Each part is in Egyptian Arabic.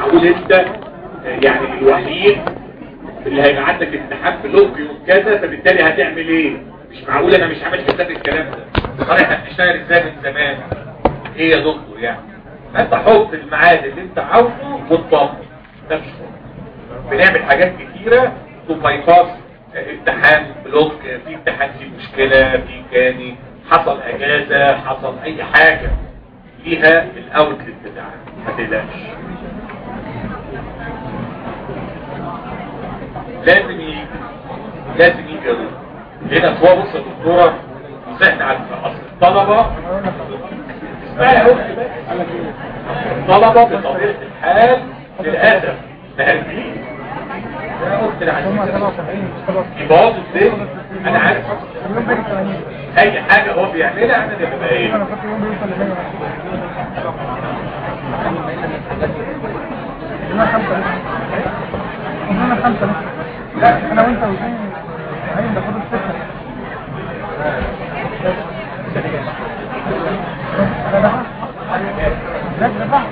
معقول انت آه، يعني الوحيد اللي هيبقى عندك امتحان في لوك يوم كذا فبالتالي هتعمل ايه مش معقول انا مش عامل حساب الكلام ده طالع احنا بنشتغل ازاي من زمان ايه يا دكتور يعني فانت حط الميعاد اللي انت عاوزه وتطبق ده مش شغل. بنعمل حاجات كتيرة ثم بايباس امتحان بلوك في امتحان فيه مشكلة في كاني حصل اجازة حصل اي حاجة ليها الاوتلت بتاعها ما تقلقش لازم يجي لازم يجي يروح هنا هو بص يا دكتورة مساعد على اصل الطلبة اسمها يا اختي بقى الطلبة بطبيعة الحال للأسف مهاجمين يا اختي العزيزة يبوظوا الدنيا انا عارف اي حاجة هو بيعملها انا اللي ببقى ايه لا انا وانت وزين عين ده فاضل ستة ده ده لا ده ده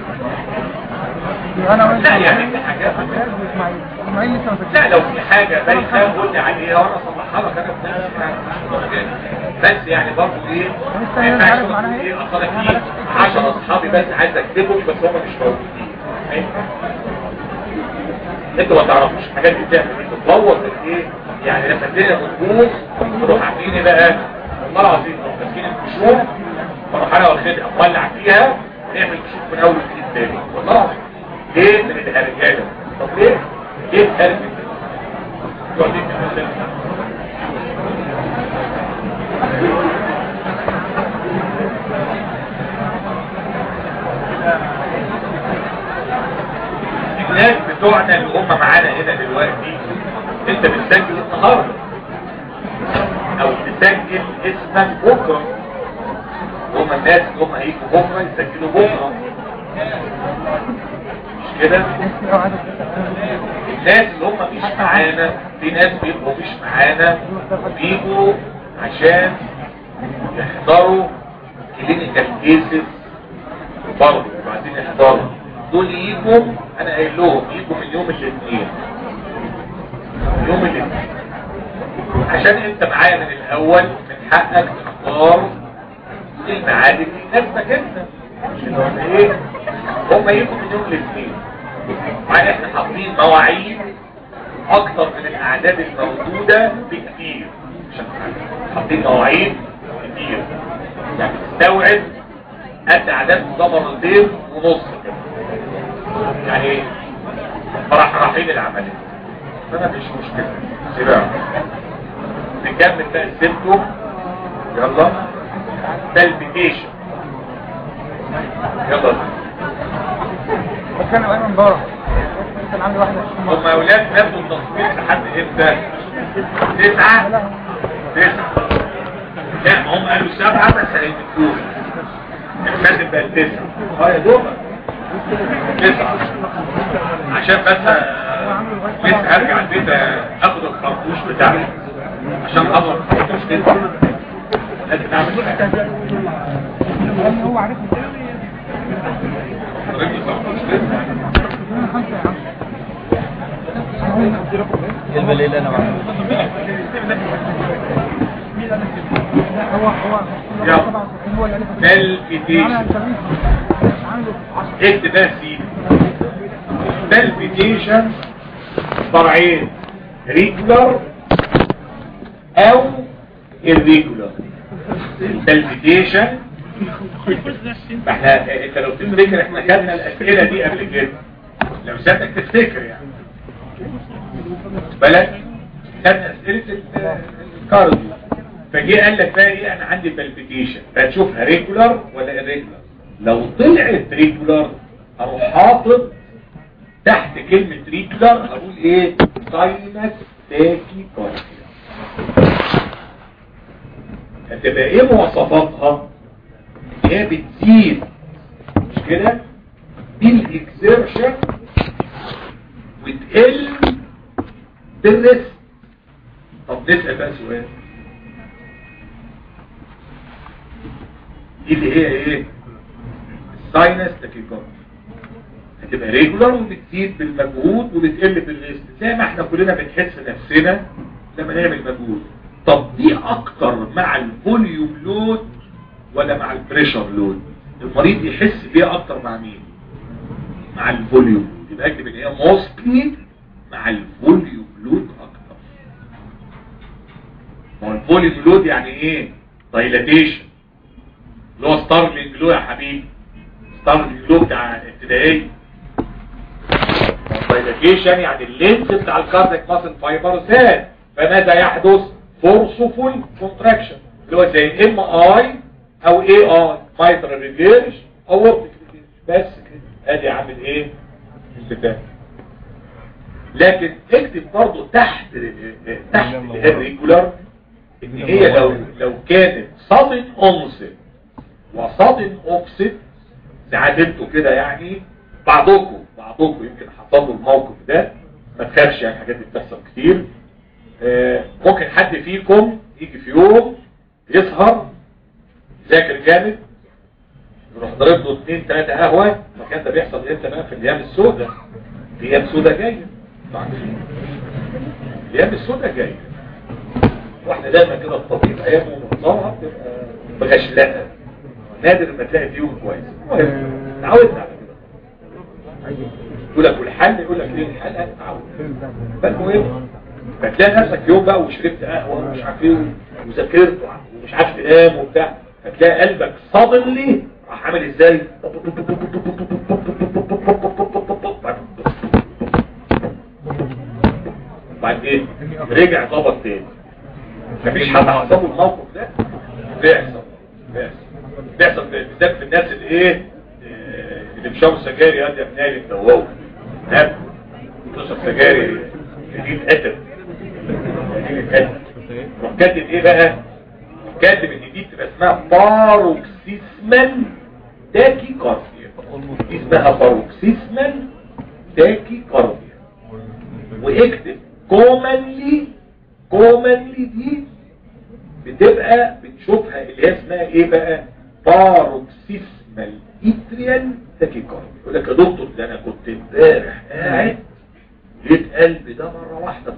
انا وانت لا يعني في حاجات اسماعيل اسماعيل لسه ما سكتش. لا لو في حاجة بايخة قلنا عليها وانا اصلحها لك انا بنفسي يعني. بس يعني برضه ايه ما ينفعش تقول ايه اصل أنا في 10 اصحابي بس عايز اكتبهم بس هم مش موجودين ما ينفعش. انتوا ما تعرفوش الحاجات دي بتعمل ايه بتبوظ ايه يعني لما الدنيا بتبوظ تروح عاملين ايه بقى والله العظيم لو ماسكين الكشوف فاروح انا واخدها اولع فيها نعمل كشوف من اول وجديد تاني والله العظيم ليه من الهرجاله طب ليه ليه الهرج يقعد يتكلم الناس بتوعنا اللي هم معانا هنا دلوقتي انت بتسجل النهارده او تسجل اسمك بكره هم الناس اللي هم هيجوا بكره يسجلوا بكره مش كده الناس اللي هم مش معانا في ناس بيبقوا مش معانا بيجوا عشان يحضروا كلينيكال كيسز برضه وبعدين يحضروا دول يجوا انا قايل لهم يجوا من يوم الاثنين يوم الاثنين عشان انت معايا من الاول من حقك تختار الميعاد اللي يناسبك انت مش اللي هو ايه هم يجوا من يوم الاثنين وبعدين احنا حاطين مواعيد اكتر من الاعداد الموجوده بكتير عشان حاطين مواعيد كتير يعني تستوعب قد اعداد ده مرتين ونص كده يعني فرح رايحين العمليه فانا مش مشكله سيبها نكمل بقى السيمتوم يلا بالبيتيشن يلا كان ايمن بارك كان عندي واحده هم اولاد نبدوا التصوير لحد امتى تسعة تسعة لا ما هم قالوا سبعة بس هيمتوه الكاتب بقى تسعة اه يا دوبك تسعة عشان بس آه، لسه هرجع البيت آه، اخد الخرطوش بتاعي عشان اضرب الخرطوش كده لازم اعمل حاجة هو عارفني ضربني الخرطوش كده خمسه يا عم كلمة ليلة انا معاك لا هو هو يلا. طبعا هو اللي قال بالبيتيشن عنده 10 اكتب بقى سيدي بالبيتيشن فرعين ريجولار او الريجولار البالبيتيشن احنا انت لو تفتكر احنا خدنا الاسئله دي قبل كده لو سابك تفتكر يعني بالك خدنا اسئله ال- الكارديو فجي قال لك بقى ايه انا عندي بالبيتيشن فتشوفها ريجولار ولا irregular لو طلعت ريجولار اروح حاطط تحت كلمة ريجولار اقول ايه ساينس تاكي كارديا هتبقى ايه مواصفاتها هي بتزيد مش كده بالاكسيرشن وتقل بالريسك طب نسأل بقى سؤال دي اللي هي ايه الساينس تاكيكارديا بتبقى ريجولار وبتزيد بالمجهود وبتقل بالريست زي ما احنا كلنا بنحس نفسنا لما نعمل مجهود طب دي اكتر مع الفوليوم لود ولا مع البريشر لود المريض يحس بيها اكتر مع مين مع الفوليوم يبقى اكتب ان هي موستلي مع الفوليوم لود اكتر ما هو الفوليوم لود يعني ايه دايلاتيشن اللي هو ستارلينج لو يا حبيبي ستارلينج لو بتاع ابتدائي دايلاتيشن يعني اللينس بتاع الكارديك ماسل فايبر زاد فماذا يحدث فورسفول كونتراكشن اللي هو زي ام اي او اي اي مايترال ريفيرش او ورتيك بس كده ادي عامل ايه البتاع لكن اكتب برضه تحت تحت الريجولار ان هي لو لو كانت صادن اونست وصادن اوفست ساعات انتوا كده يعني بعضكم بعضكم يمكن حصلوا الموقف ده ما تخافش يعني الحاجات دي بتحصل كتير آه، ممكن حد فيكم يجي في يوم يسهر يذاكر جامد يروح ضارب له اثنين ثلاثة قهوة المكان ده بيحصل امتى بقى في الايام السوداء في ايام سوداء جاية طبعاً. الايام السوداء جاية واحنا دايما كده الطبيب ايامه منظمها بتبقى بغشلقة نادر ما تلاقي فيهم كويس المهم اتعودنا على كده يقول لك والحل يقول لك ليه الحل هتتعود فالمهم فتلاقي نفسك يوم بقى وشربت قهوه ومش عارف ايه وذاكرت ومش عارف تنام وبتاع فتلاقي قلبك صادم لي راح عامل ازاي بعدين رجع ظبط تاني مفيش حد حصل له الموقف ده بيحصل بيحصل بيحصل بالذات في الناس اللي ايه آه، اللي بيشربوا سجاير يا دي ابنائي انت وهو نعم بتشرب سجاير دي اتقتل دي اتقتل روح كاتب ايه بقى كاتب ان دي بتبقى اسمها باروكسيسمال تاكي كارديا دي اسمها باروكسيسمال تاكي كارديا واكتب كومنلي كومنلي دي بتبقى بتشوفها اللي هي اسمها ايه بقى باروكسيسمال اتريال تاكيكارديا يقول لك يا دكتور ده انا كنت امبارح قاعد لقيت قلبي ده مره واحده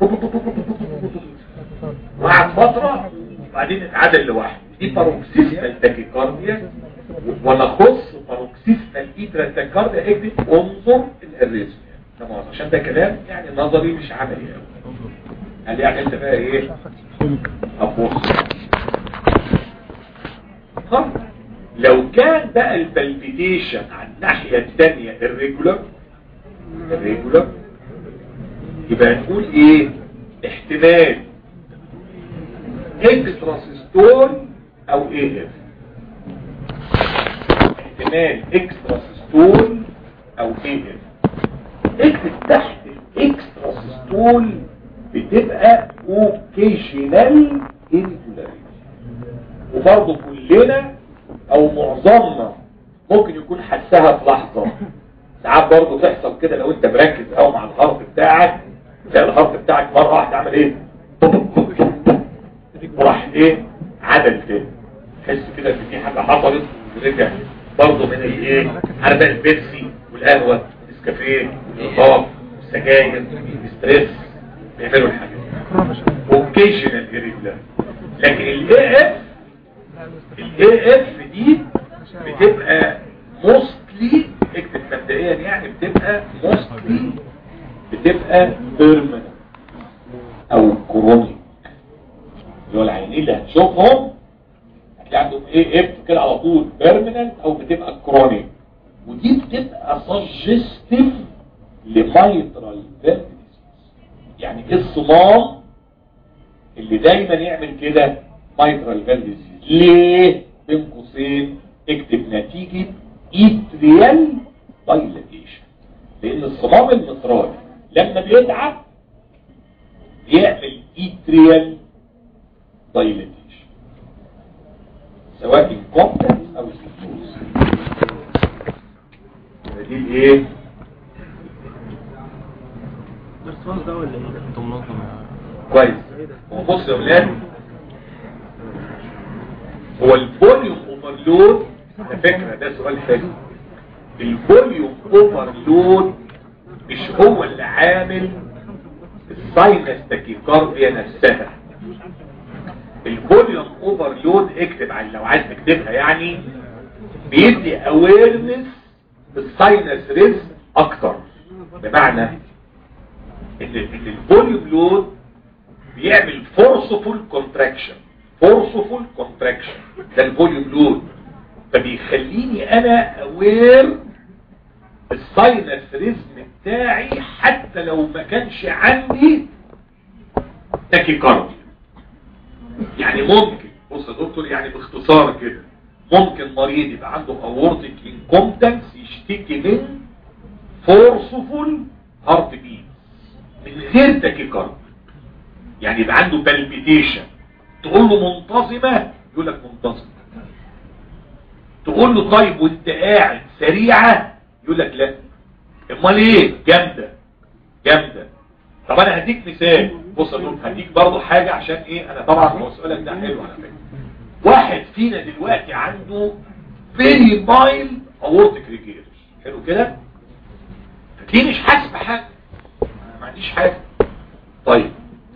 وقعد فتره وبعدين اتعدل لوحده دي باروكسيسمال تاكيكارديا ولا خص باروكسيسمال اتريال تاكيكارديا اكتب انظر الاريزميا تمام عشان ده كلام يعني نظري مش عملي قوي قال يعني انت بقى ايه هتبص طب لو كان بقى البلبيتيشن على الناحية الثانية الريجولر الريجولر يبقى نقول ايه احتمال اكستراسيستول او ايه احتمال اكستراسيستول او ايه اكتب تحت الاكستراسيستول بتبقى اوكيشنال انفلاريشن وبرضه كلنا او معظمنا ممكن يكون حسها في لحظة ساعات برضه تحصل كده لو انت مركز او مع الهارت بتاعك تلاقي الهارت بتاعك مرة واحدة عمل ايه وراح ايه عدل تاني تحس كده ان في حاجة حصلت ورجع برضه من الايه عارف بقى البيبسي والقهوة والنسكافيه والضغط والسجاير والستريس بيعملوا الحاجات اوكيشنال irregular لكن الاي اف الاي اف دي بتبقى موستلي اكتب مبدئيا يعني بتبقى موستلي بتبقى بيرمننت او كرونيك اللي هو العينين اللي هتشوفهم هتلاقي عندهم ايه اف كده على طول بيرمننت او بتبقى كرونيك ودي بتبقى سجستيف لمايترال فيرتيس يعني ايه الصمام اللي دايما يعمل كده مايترال فالف ليه بين قوسين اكتب نتيجة ايتريال دايلاتيشن لان الصمام المطرالي لما بيتعب بيعمل ايتريال دايلاتيشن سواء انكومبتنس او سيكتوز دي الايه الرصاص ده ولا ايه؟ انت منظم كويس هو بص يا ولاد هو الفوليوم اوفرلود على فكره ده سؤال حلو الفوليوم اوفرلود مش هو اللي عامل الساينس تاكيكارديا نفسها الفوليوم اوفرلود اكتب على لو عايز تكتبها يعني بيدي اويرنس بالساينس ريسك اكتر بمعنى ان ان الفوليوم لود بيعمل فورسفول كونتراكشن فورسفول كونتراكشن ده الفوليوم لود فبيخليني انا اوير الساينس ريزم بتاعي حتى لو ما كانش عندي تاكيكارديا يعني ممكن بص يا دكتور يعني باختصار كده ممكن مريض يبقى عنده اورتيك انكومبتنس يشتكي من فورسفول هارت بيت من غير تاكيكارديا يعني يبقى عنده بالبيتيشن تقول له منتظمه يقول لك منتظمه تقول له طيب وانت قاعد سريعه يقول لك لا امال ايه جامده جامده طب انا هديك مثال بص يا دكتور هديك برضه حاجه عشان ايه انا طبعا هو سؤالك ده حلو على فكره واحد فينا دلوقتي عنده فيري مايل اورتيك ريجيرش حلو كده فتلاقيه مش حاسس بحاجه أنا ما عنديش حاجه طيب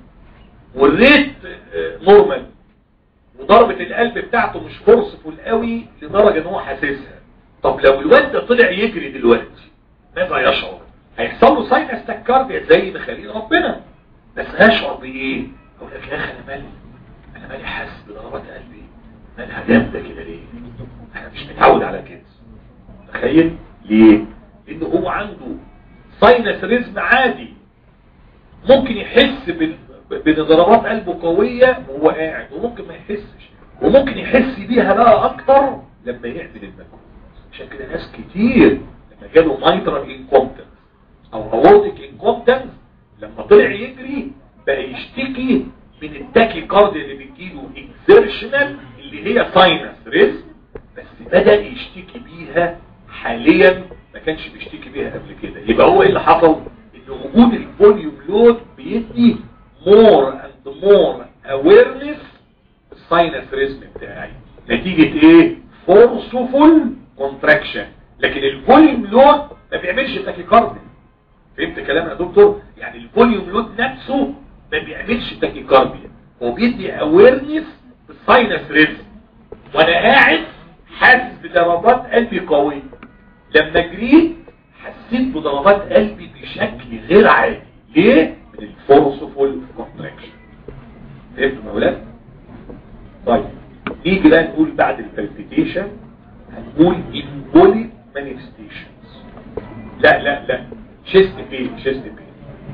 والريت آه، نورمال وضربة القلب بتاعته مش فورسفول قوي لدرجة ان هو حاسسها طب لو الواد ده طلع يجري دلوقتي ماذا يشعر هيحصل له ساينس تاكارديا زي ما خليل ربنا بس هيشعر بايه اقول لك يا اخي انا مالي انا مالي حاسس بضربات قلبي مالها جامده كده ليه انا مش متعود على كده تخيل ليه لان هو عنده ساينس ريزم عادي ممكن يحس بال- بان ضربات قلبه قوية وهو قاعد وممكن ما يحسش وممكن يحس بيها بقى اكتر لما يعمل المجهود عشان كده ناس كتير لما جاله مايترال انكومبتنس او اورتيك انكومبتنس لما طلع يجري بقى يشتكي من التاكي كارديا اللي بتجيله اكزيرشنال اللي هي ساينس ريسك بس بدأ يشتكي بيها حاليا ما كانش بيشتكي بيها قبل كده يبقى هو ايه اللي حصل ان وجود الفوليوم لود بيدي more and more awareness الساينس ريزم بتاعي نتيجة ايه forceful contraction لكن الفوليوم لود ما بيعملش تاكيكارديا فهمت كلام يا دكتور يعني الفوليوم لود نفسه ما بيعملش تاكيكارديا هو بيدي اويرنس بالساينس ريزم وانا قاعد حاسس بضربات قلبي قوية لما جريت حسيت بضربات قلبي بشكل غير عادي ليه؟ من الفورسفول كونتراكشن فهمتوا يا ولاد؟ طيب نيجي بقى نقول بعد البالبيتيشن هنقول امبولي مانيفستيشنز لا لا لا شيست بين شيست بين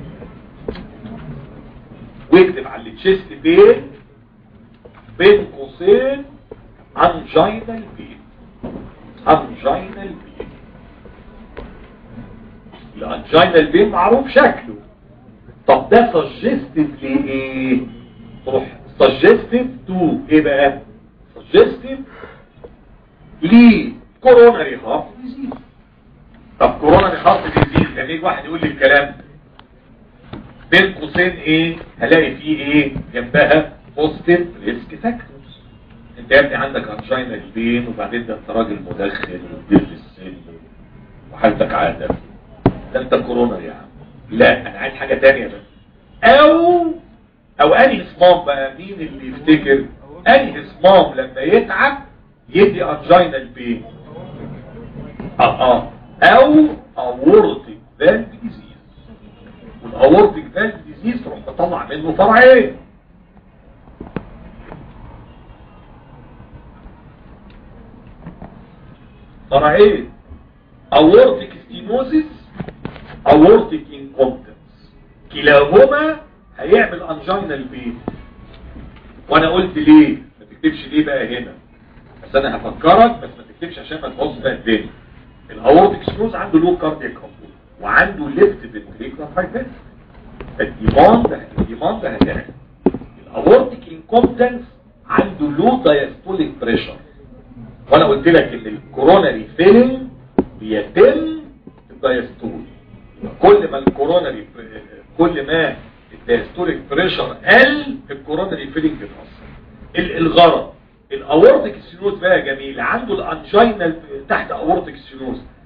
واكتب على الشيست بين بين قوسين انجينال بين انجينال بين الانجينال بين معروف شكله طب ده سجستيف لايه تروح سجستيف تو ايه بقى سجستيف لكوروناري هارت ديزيز طب كوروناري هارت ديزيز لما يجي واحد يقول لي الكلام بين قوسين ايه هلاقي فيه ايه جنبها بوزيتيف ريسك فاكتورز انت يا ابني عندك انجينا البين وبعدين ده انت راجل مدخن وبتدير السن وحالتك عادة ده انت كورونا يا عم لا انا عايز حاجة تانية بس او او انهي صمام بقى مين اللي يفتكر انهي صمام لما يتعب يدي انجينا البين اه اه او اورتيك فالف ديزيز والاورتيك فالف ديزيز تروح تطلع منه فرعين فرعين اورتيك ستينوزيس اورتيك انكومبتنس كلاهما هيعمل انجينال بين وانا قلت ليه ما تكتبش ليه بقى هنا بس انا هفكرك بس ما تكتبش عشان ما تبص بقى الدنيا الاورتيك ستينوز عنده لو كاردياك كومبوت وعنده ليفت فنتريكولار هايبرتنشن الديماند ده الديماند ده هتعمل الاورتيك انكومبتنس عنده لو دايستوليك بريشر وانا قلت لك ان الكوروناري فيلم بيتم الدايستول كل ما الكوروناري كل ما الدايستوليك بريشر قل الكوروناري فيلم بيتاثر ال- الغرض الاورتيك سينوز بقى جميل عنده الانجينال تحت اورتيك سينوز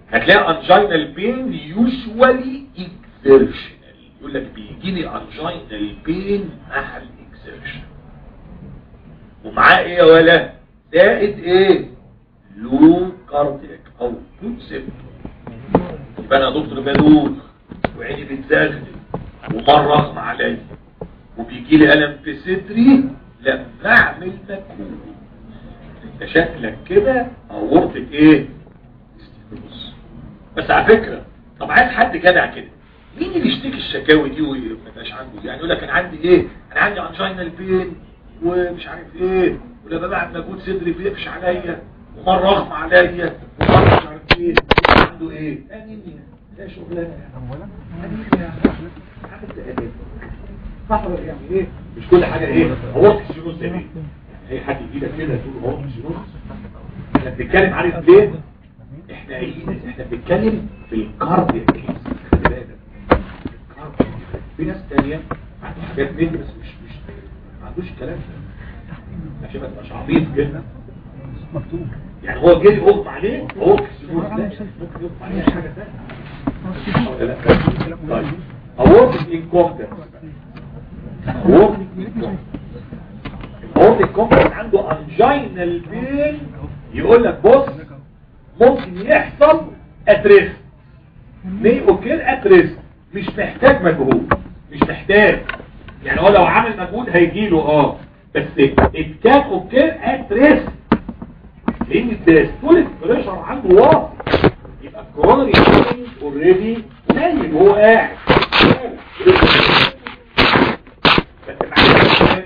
هتلاقي انجينال بين يوجوالي اكسيرشنال يقول لك بيجي لي انجينال بين مع الاكسيرشن ومعاه ايه يا ولا زائد ايه لو كاردياك او فوت سيبتوم يبقى انا دكتور بلوغ وعيني بتزغلل ومره اغمى عليا وبيجي لي الم في صدري لما اعمل مجهود انت شكلك كده اورطك ايه استيكروز بس على فكره طب عايز حد جدع كده مين اللي يشتكي الشكاوي دي وما يبقاش عنده يعني يقول لك انا عندي ايه انا عندي انجينال بين ومش عارف ايه ولما بعمل مجهود صدري بيقفش عليا ومره اغمى عليا ومره مش عارف ايه عنده ايه انيميا ده شغلانه انيميا عامل زي أنيميا. صح ولا يعني ايه مش كل حاجه ايه هو السيروس ده ليه اي حد يجي لك كده تقول هو السيروس احنا بنتكلم عارف ليه احنا قايلين احنا بنتكلم في الكاردياك كيس خلي بالك الكاردياك. في ناس تانية عنده حاجات من دي بس مش مش ما عندوش الكلام ده عشان ما تبقاش عبيط كده مكتوب يعني هو جه يغمى عليه هو السيروس ده ممكن يغمى عليه حاجه ثانيه ولا لا طيب اورتيك انكومبتنس اورتيك انكومبتنس عنده انجينال بين يقول لك بص ممكن يحصل اتريس ليه اوكي اتريس مش محتاج مجهود مش محتاج يعني هو لو عمل مجهود هيجيله اه بس اتكاك اوكي اتريس لان الدايستوليك بريشر عنده واطي يبقى الكورونري اوريدي نايم وهو قاعد بس معايا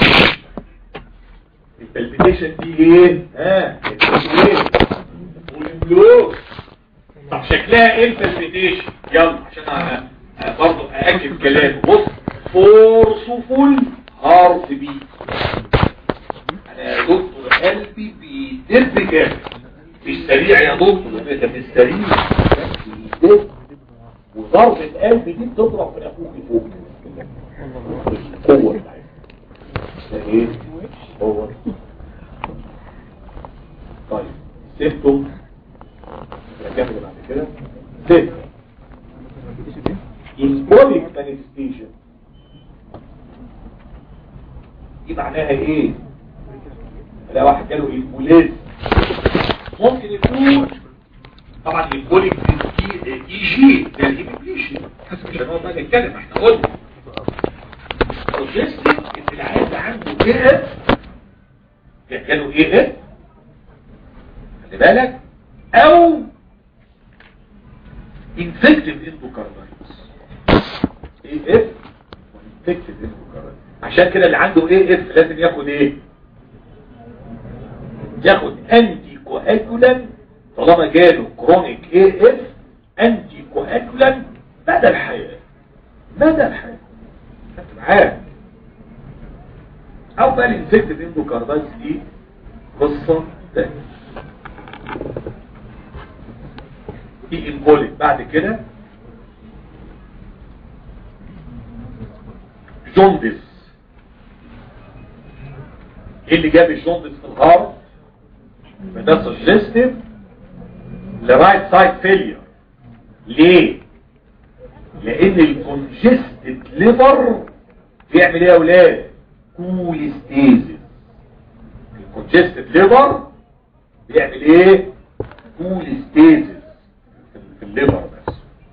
البلبيتيشن دي ايه ها ايه والبلوك طب شكلها ايه البلبيتيشن يلا عشان انا أنا برضه ااكد كلامي بص فورسفول هارت بيت انا يا دكتور قلبي بيدب جامد مش سريع يا دكتور ده مش سريع بيدب وضربة قلبي دي بتضرب في اخوك فوق القوة بتاعتها ده ايه هو طيب سيبتم نكمل بعد كده سيبتم embolic manifestation دي معناها ايه لا واحد جاله البوليز ممكن يكون طبعا البوليك اي جي ده الهيموبليشن حسب مش هنقعد بقى نتكلم احنا قلنا بروجستيك ان العيال ده عنده ايه اف جاله ايه اف خلي بالك او انفكتيف اندوكاردايتس ايه اف وانفكتيف اندوكاردايتس عشان كده اللي عنده ايه اف لازم ياخد ايه ياخد انتي كواجولان طالما جاله كرونيك اي اف انتي كواجولان مدى الحياة مدى الحياة انت معاك او بقى الانفكتيف اندوكاردايتس دي قصة تانية دي امبوليك بعد كده جوندس ايه اللي جاب الجوندس في الهارت فده سجستيف لرايت سايد فيلير ليه لان الكونجستد ليفر بيعمل ايه يا اولاد كوليستيزيس الكونجستد ليفر بيعمل ايه كوليستيزيس في الليفر بس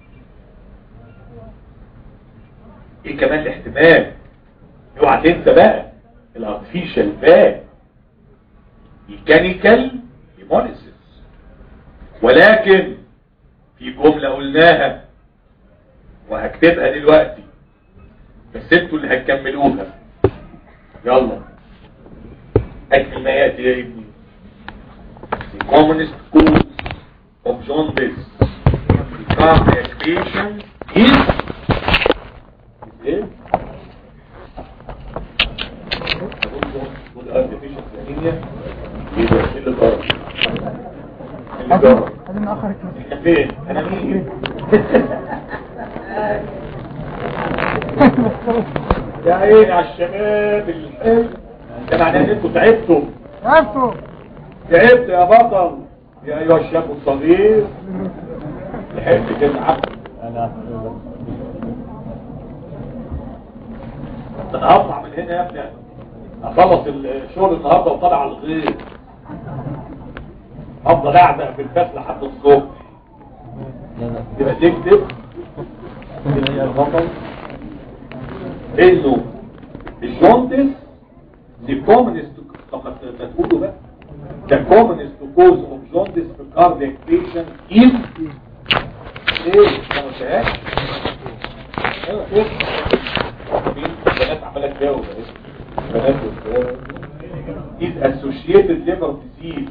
ايه كمان الاحتمال اوعى تنسى بقى الارتفيشال باك ميكانيكال هيموليسيس ولكن في جملة قلناها وهكتبها دلوقتي بس انتوا اللي هتكملوها يلا اكمل ما ياتي يا ابني The commonest cause of jaundice in cardiac patient is is ايه؟ ايه ده؟ ايه اللي ضرب؟ ايه اللي ضرب؟ عايزين نأخر الكلاس احنا فين؟ انا مين؟ يا عيني على الشباب الحلو ده معناه ان انتوا تعبتوا عرفتوا تعبت يا بطل يا ايها الشاب الصغير تحب تتعب انا انا هطلع من هنا يا ابني اخلص الشغل النهارده وطالع على الغير افضل قاعد في البيت لحد الصبح يبقى تكتب الغلط انه الجوندس the commonest فقط تقولوا بقى the commonest cause of jaundice في cardiac patient is ايه ما قلتهاش ايوه كده مين البنات عماله تجاوب اهي البنات والشباب. is associated liver disease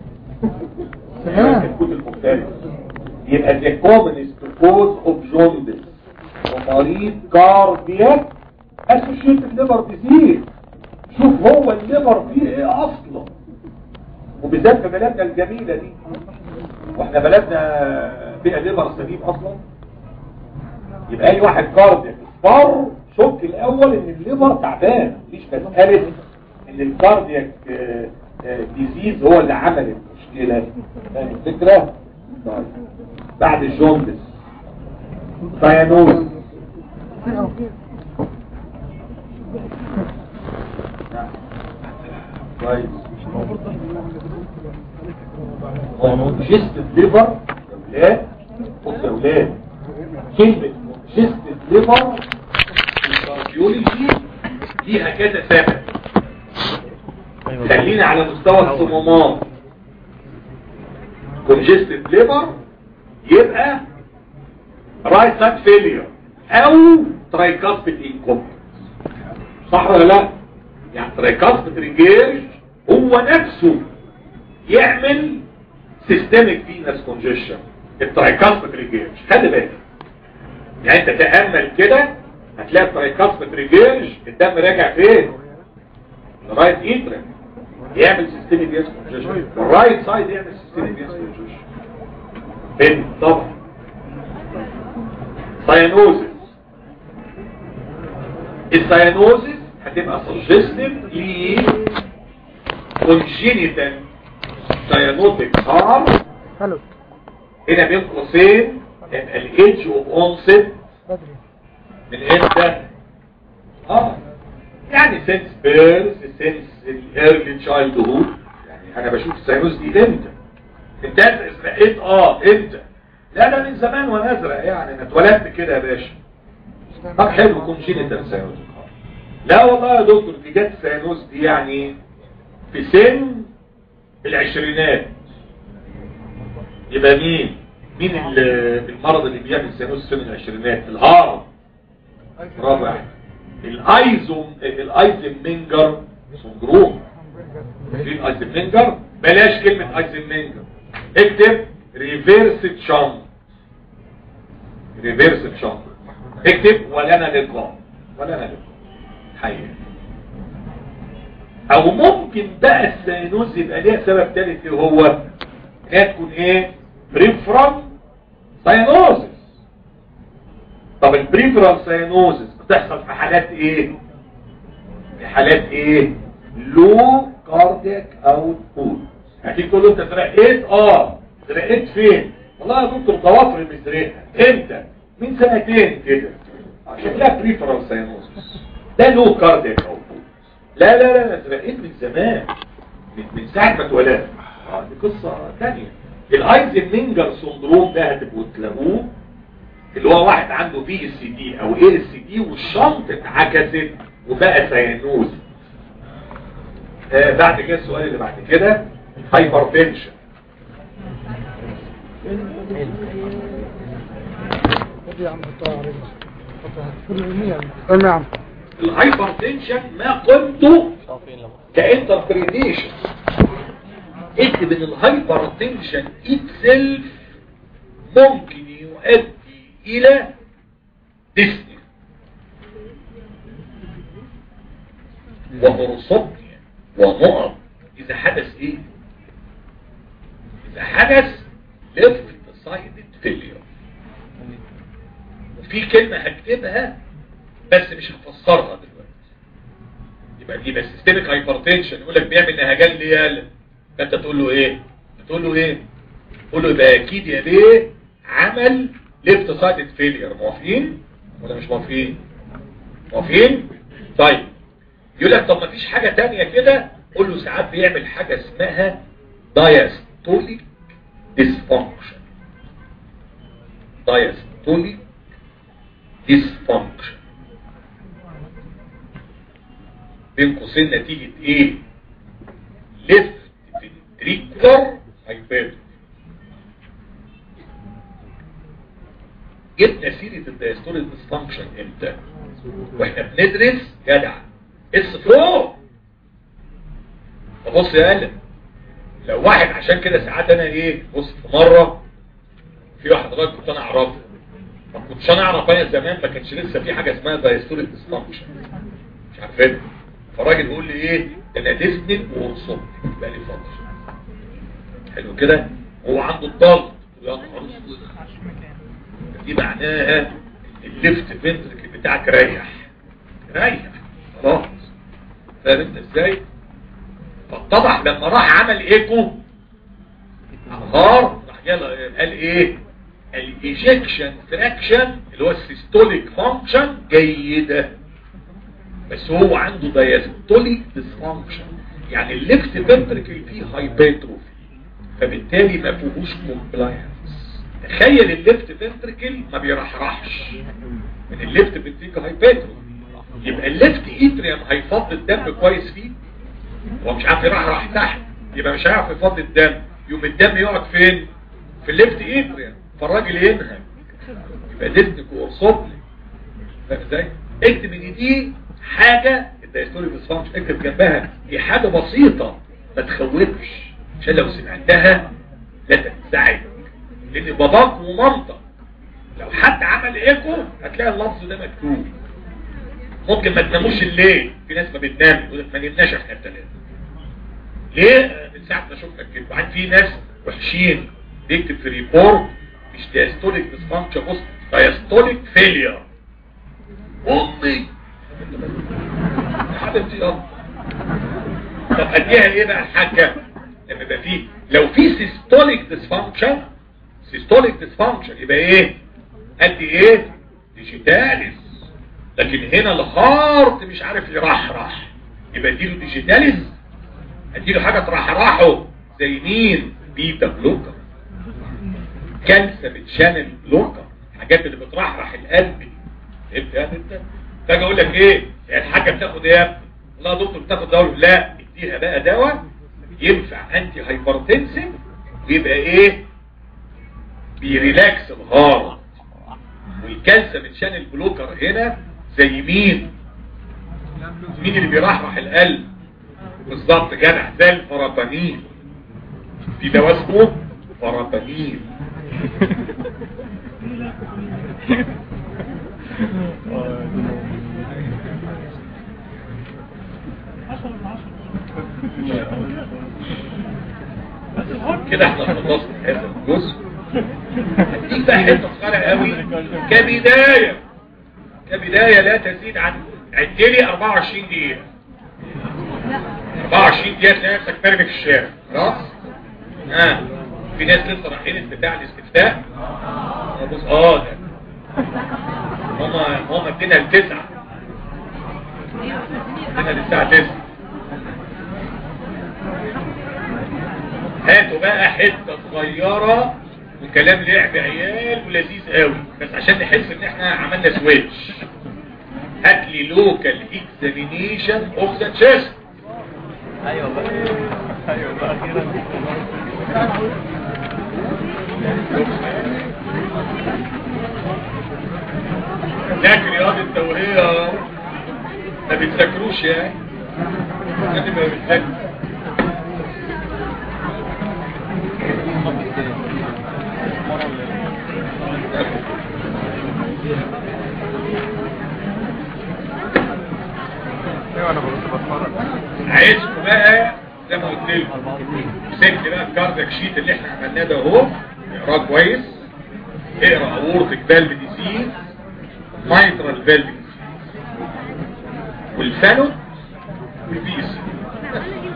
تمام. الكود المختلف يبقى the commonest cause of jaundice ومريض كاردياك associated liver disease شوف هو الليفر فيه ايه اصلا وبالذات في بلادنا الجميلة دي واحنا بلدنا فيها ليفر سليم اصلا يبقى اي واحد كاردياك اصفر شك الاول ان الليفر تعبان مفيش مسألة ان الكاردياك آه، آه، ديزيز هو اللي عمل المشكلة فاهم الفكرة؟ طيب بعد الجوندس سايانوز كويس جست الليفر يا ولاد بص يا ولاد كلمة جست الليفر في الكارديولوجي ليها كذا سبب خلينا على مستوى الصمامات congested liver يبقى right side failure او tricuspid incompetence صح ولا لا يعني tricuspid regurg هو نفسه يعمل systemic venous congestion الترايكاسبيد ريجيرج خلي بالك يعني انت تأمل كده هتلاقي الترايكاسبيد ريجيرج الدم راجع فين الرايت ايترم يعمل سيستميك فينس كونجيشن والرايت سايد يعمل سيستميك فينس كونجيشن فين طبعا ساينوزس الساينوزس هتبقى سجستيف ل congenital cyanotic harm حلو هنا بين قوسين يبقى الايدج اوف اونست بدري من امتى اه يعني سينس بيرز سينس الايرلي تشايلد هود يعني انا بشوف الساينوز دي امتى انت ازرقت اه امتى لا ده من زمان وانا ازرق يعني انا اتولدت كده يا باشا طب حلو كونجينيتال ساينوز لا والله يا دكتور دي جت ساينوز دي يعني في سن العشرينات يبقى مين مين ال- المرض اللي بيعمل سينوس سن العشرينات الهارم برافو يا أحمد. الايزوم الايزنمنجر سندروم في الايزنمنجر بلاش كلمة ايزنمنجر اكتب ريفيرس شامب ريفيرس شامب اكتب ولنا لقاء ولنا لقاء حقيقة او ممكن بقى السينوز يبقى ليها سبب ثالث ايه هو انها تكون ايه بريفرال ساينوزس طب البريفرال ساينوزس بتحصل في حالات ايه في حالات ايه لو كاردياك اوتبوت هتيجي تقول له انت اترقيت اه اترقيت فين والله يا دكتور ضوافر مزرقه امتى من سنتين كده شكلها بريفرال ساينوزس ده لو كاردياك اوتبوت لا لا لا انا اترقيت من زمان من, من ساعه ما اتولدت اه دي قصه ثانيه الايزنمنجر سندروم ده هتبقوا تلاقوه اللي هو واحد عنده بي اس دي او اي اس دي والشنطه اتعكست وبقى سيانوز آه بعد كده السؤال اللي بعد كده هايبرتنشن خد يا عم حطها على رجلك حطها كل المية تمام يا عم الهايبرتنشن ما قلته كانتربريتيشن اكتب ان الهايبرتنشن اتسلف ممكن يؤدي الى ديسني وهرصوبيا ونقط اذا حدث ايه اذا حدث ليفت سايدد فيلير وفي كلمة هكتبها بس مش هفسرها دلوقتي يبقى دي بس سيستميك هايبرتنشن يقول لك بيعمل نهجان ليالا فانت تقول له ايه تقول له ايه تقول له يبقى اكيد يا بيه عمل ليفت سايد فيلير موافقين ولا مش موافقين موافقين طيب يقول لك طب ما فيش حاجة تانية كده قول له ساعات بيعمل حاجة اسمها diastolic dysfunction diastolic dysfunction بين قوسين نتيجة ايه left ventricular hypertrophy جبنا سيرة الدايستوليك ديسفانكشن امتى واحنا بندرس جدع اس فلو فبص يا قلم لو واحد عشان كده ساعات انا ايه بص في مرة في واحد راجل كنت انا اعرفه ما كنتش انا اعرف انا زمان ما كانش لسه في حاجة اسمها دايستوليك ديسفانكشن مش عارفين فالراجل بيقول لي ايه ده انا ديسنك وانصب بقى لي فتره حلو كده هو عنده الضغط يا نهار اسود دي معناها الليفت فنترك بتاعك ريح ريح خلاص فاهم انت ازاي فاتضح لما راح عمل ايكو انهار راح قال قال ايه الايجكشن فراكشن اللي هو السيستوليك فانكشن جيده بس هو عنده دايستوليك ديسفانكشن يعني الليفت فنتركل فيه هايبرتروفي فبالتالي ما فيهوش كومبلاينس تخيل الليفت فنتركل ما بيرحرحش من الليفت فنتركل هايبرتروفي يبقى الليفت ايتريم هيفض الدم كويس فيه هو مش عارف يرحرح تحت يبقى مش هيعرف يفض الدم يوم الدم يقعد فين في الليفت ايتريم فالراجل ينهج يبقى ديسك وارصبلي فاهم ازاي اكتب ان دي حاجة الدايستوريك ديسفانكشن اكتب جنبها دي حاجة بسيطة ما تخوفش عشان لو سمعتها لا تنزعج لان باباك ومامتك لو حد عمل ايكو هتلاقي اللفظ ده مكتوب ممكن ما تناموش الليل في ناس ما بتنام يقول لك ما نمناش احنا الثلاثه ليه من ساعه ما شفنا كده وبعدين في ناس وحشين بيكتب في ريبورت مش دايستوليك ديسفانكشن بص دايستوليك فيلير امي يا حبيبتي يلا طب اديها ايه بقى الحاجه لما يبقى فيه لو في سيستوليك ديسفانكشن سيستوليك ديسفانكشن يبقى ايه ادي ايه ديجيتاليس لكن هنا الهارت مش عارف يرحرح يبقى اديله ديجيتاليس اديله حاجه ترحرحه زي مين بيتا بلوكر كالسيوم شانل بلوكر الحاجات اللي بترحرح القلب فهمت يا انت فاجي اقول لك ايه الحاجه بتاخد ايه يا ابني والله يا دكتور بتاخد دواء لا اديها بقى دواء ينفع انتي هايبرتنسيف ويبقى ايه بيريلاكس الهارت والكالسيوم شانل بلوكر هنا زي مين مين اللي بيرحرح القلب بالظبط جدع زي الفرابانين في دواء اسمه فرابانين كده احنا خلصنا هذا الجزء دي بقى حته صغيره قوي كبدايه كبدايه لا تزيد عن عدلي 24 دقيقه 24 دقيقه تلاقي نفسك مرمي في الشارع خلاص ها في ناس لسه رايحين بتاع الاستفتاء بص اه ده هما هما ادينا التسعة ادينا للساعة تسعة هاتوا بقى حتة صغيرة وكلام لعب عيال ولذيذ قوي بس عشان نحس ان احنا عملنا سويتش هات لي لوكال اكزامينيشن اوف ذا تشيست ايوه بقى ايوه بقى اخيرا ذاكر رياض التوهية ما بتذاكروش يعني لازم ما بتذاكر ايوه انا كنت بتفرج عايزكم بقى زي ما قلت لكم سجل بقى الكاردياك شيت اللي احنا عملناه ده اهو اقراه كويس اقرا اورتك فالف ديزيز مايترال فالف ديزيز والفانو والبيس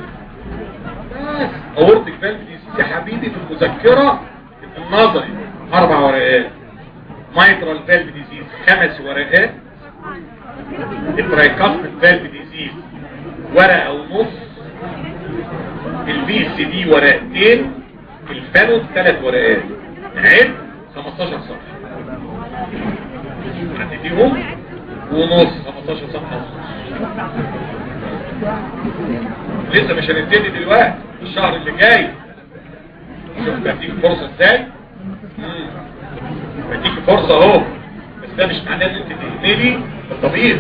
بس اورتك فالف ديزيز يا حبيبي في المذكره النظري اربع ورقات مايترال فالف ديزيز خمس ورقات الترايكاستد فالف ديزيز ورقة ونص البي سي دي ورقتين الفانوس ثلاث ورقات عد 15 صفحة هتديهم ونص 15 صفحة ونص لسه مش هنبتدي دلوقتي الشهر اللي جاي شوف بديك فرصة ازاي مم. بديك فرصة اهو بس ده مش معناه ان انت تهملي الطبيب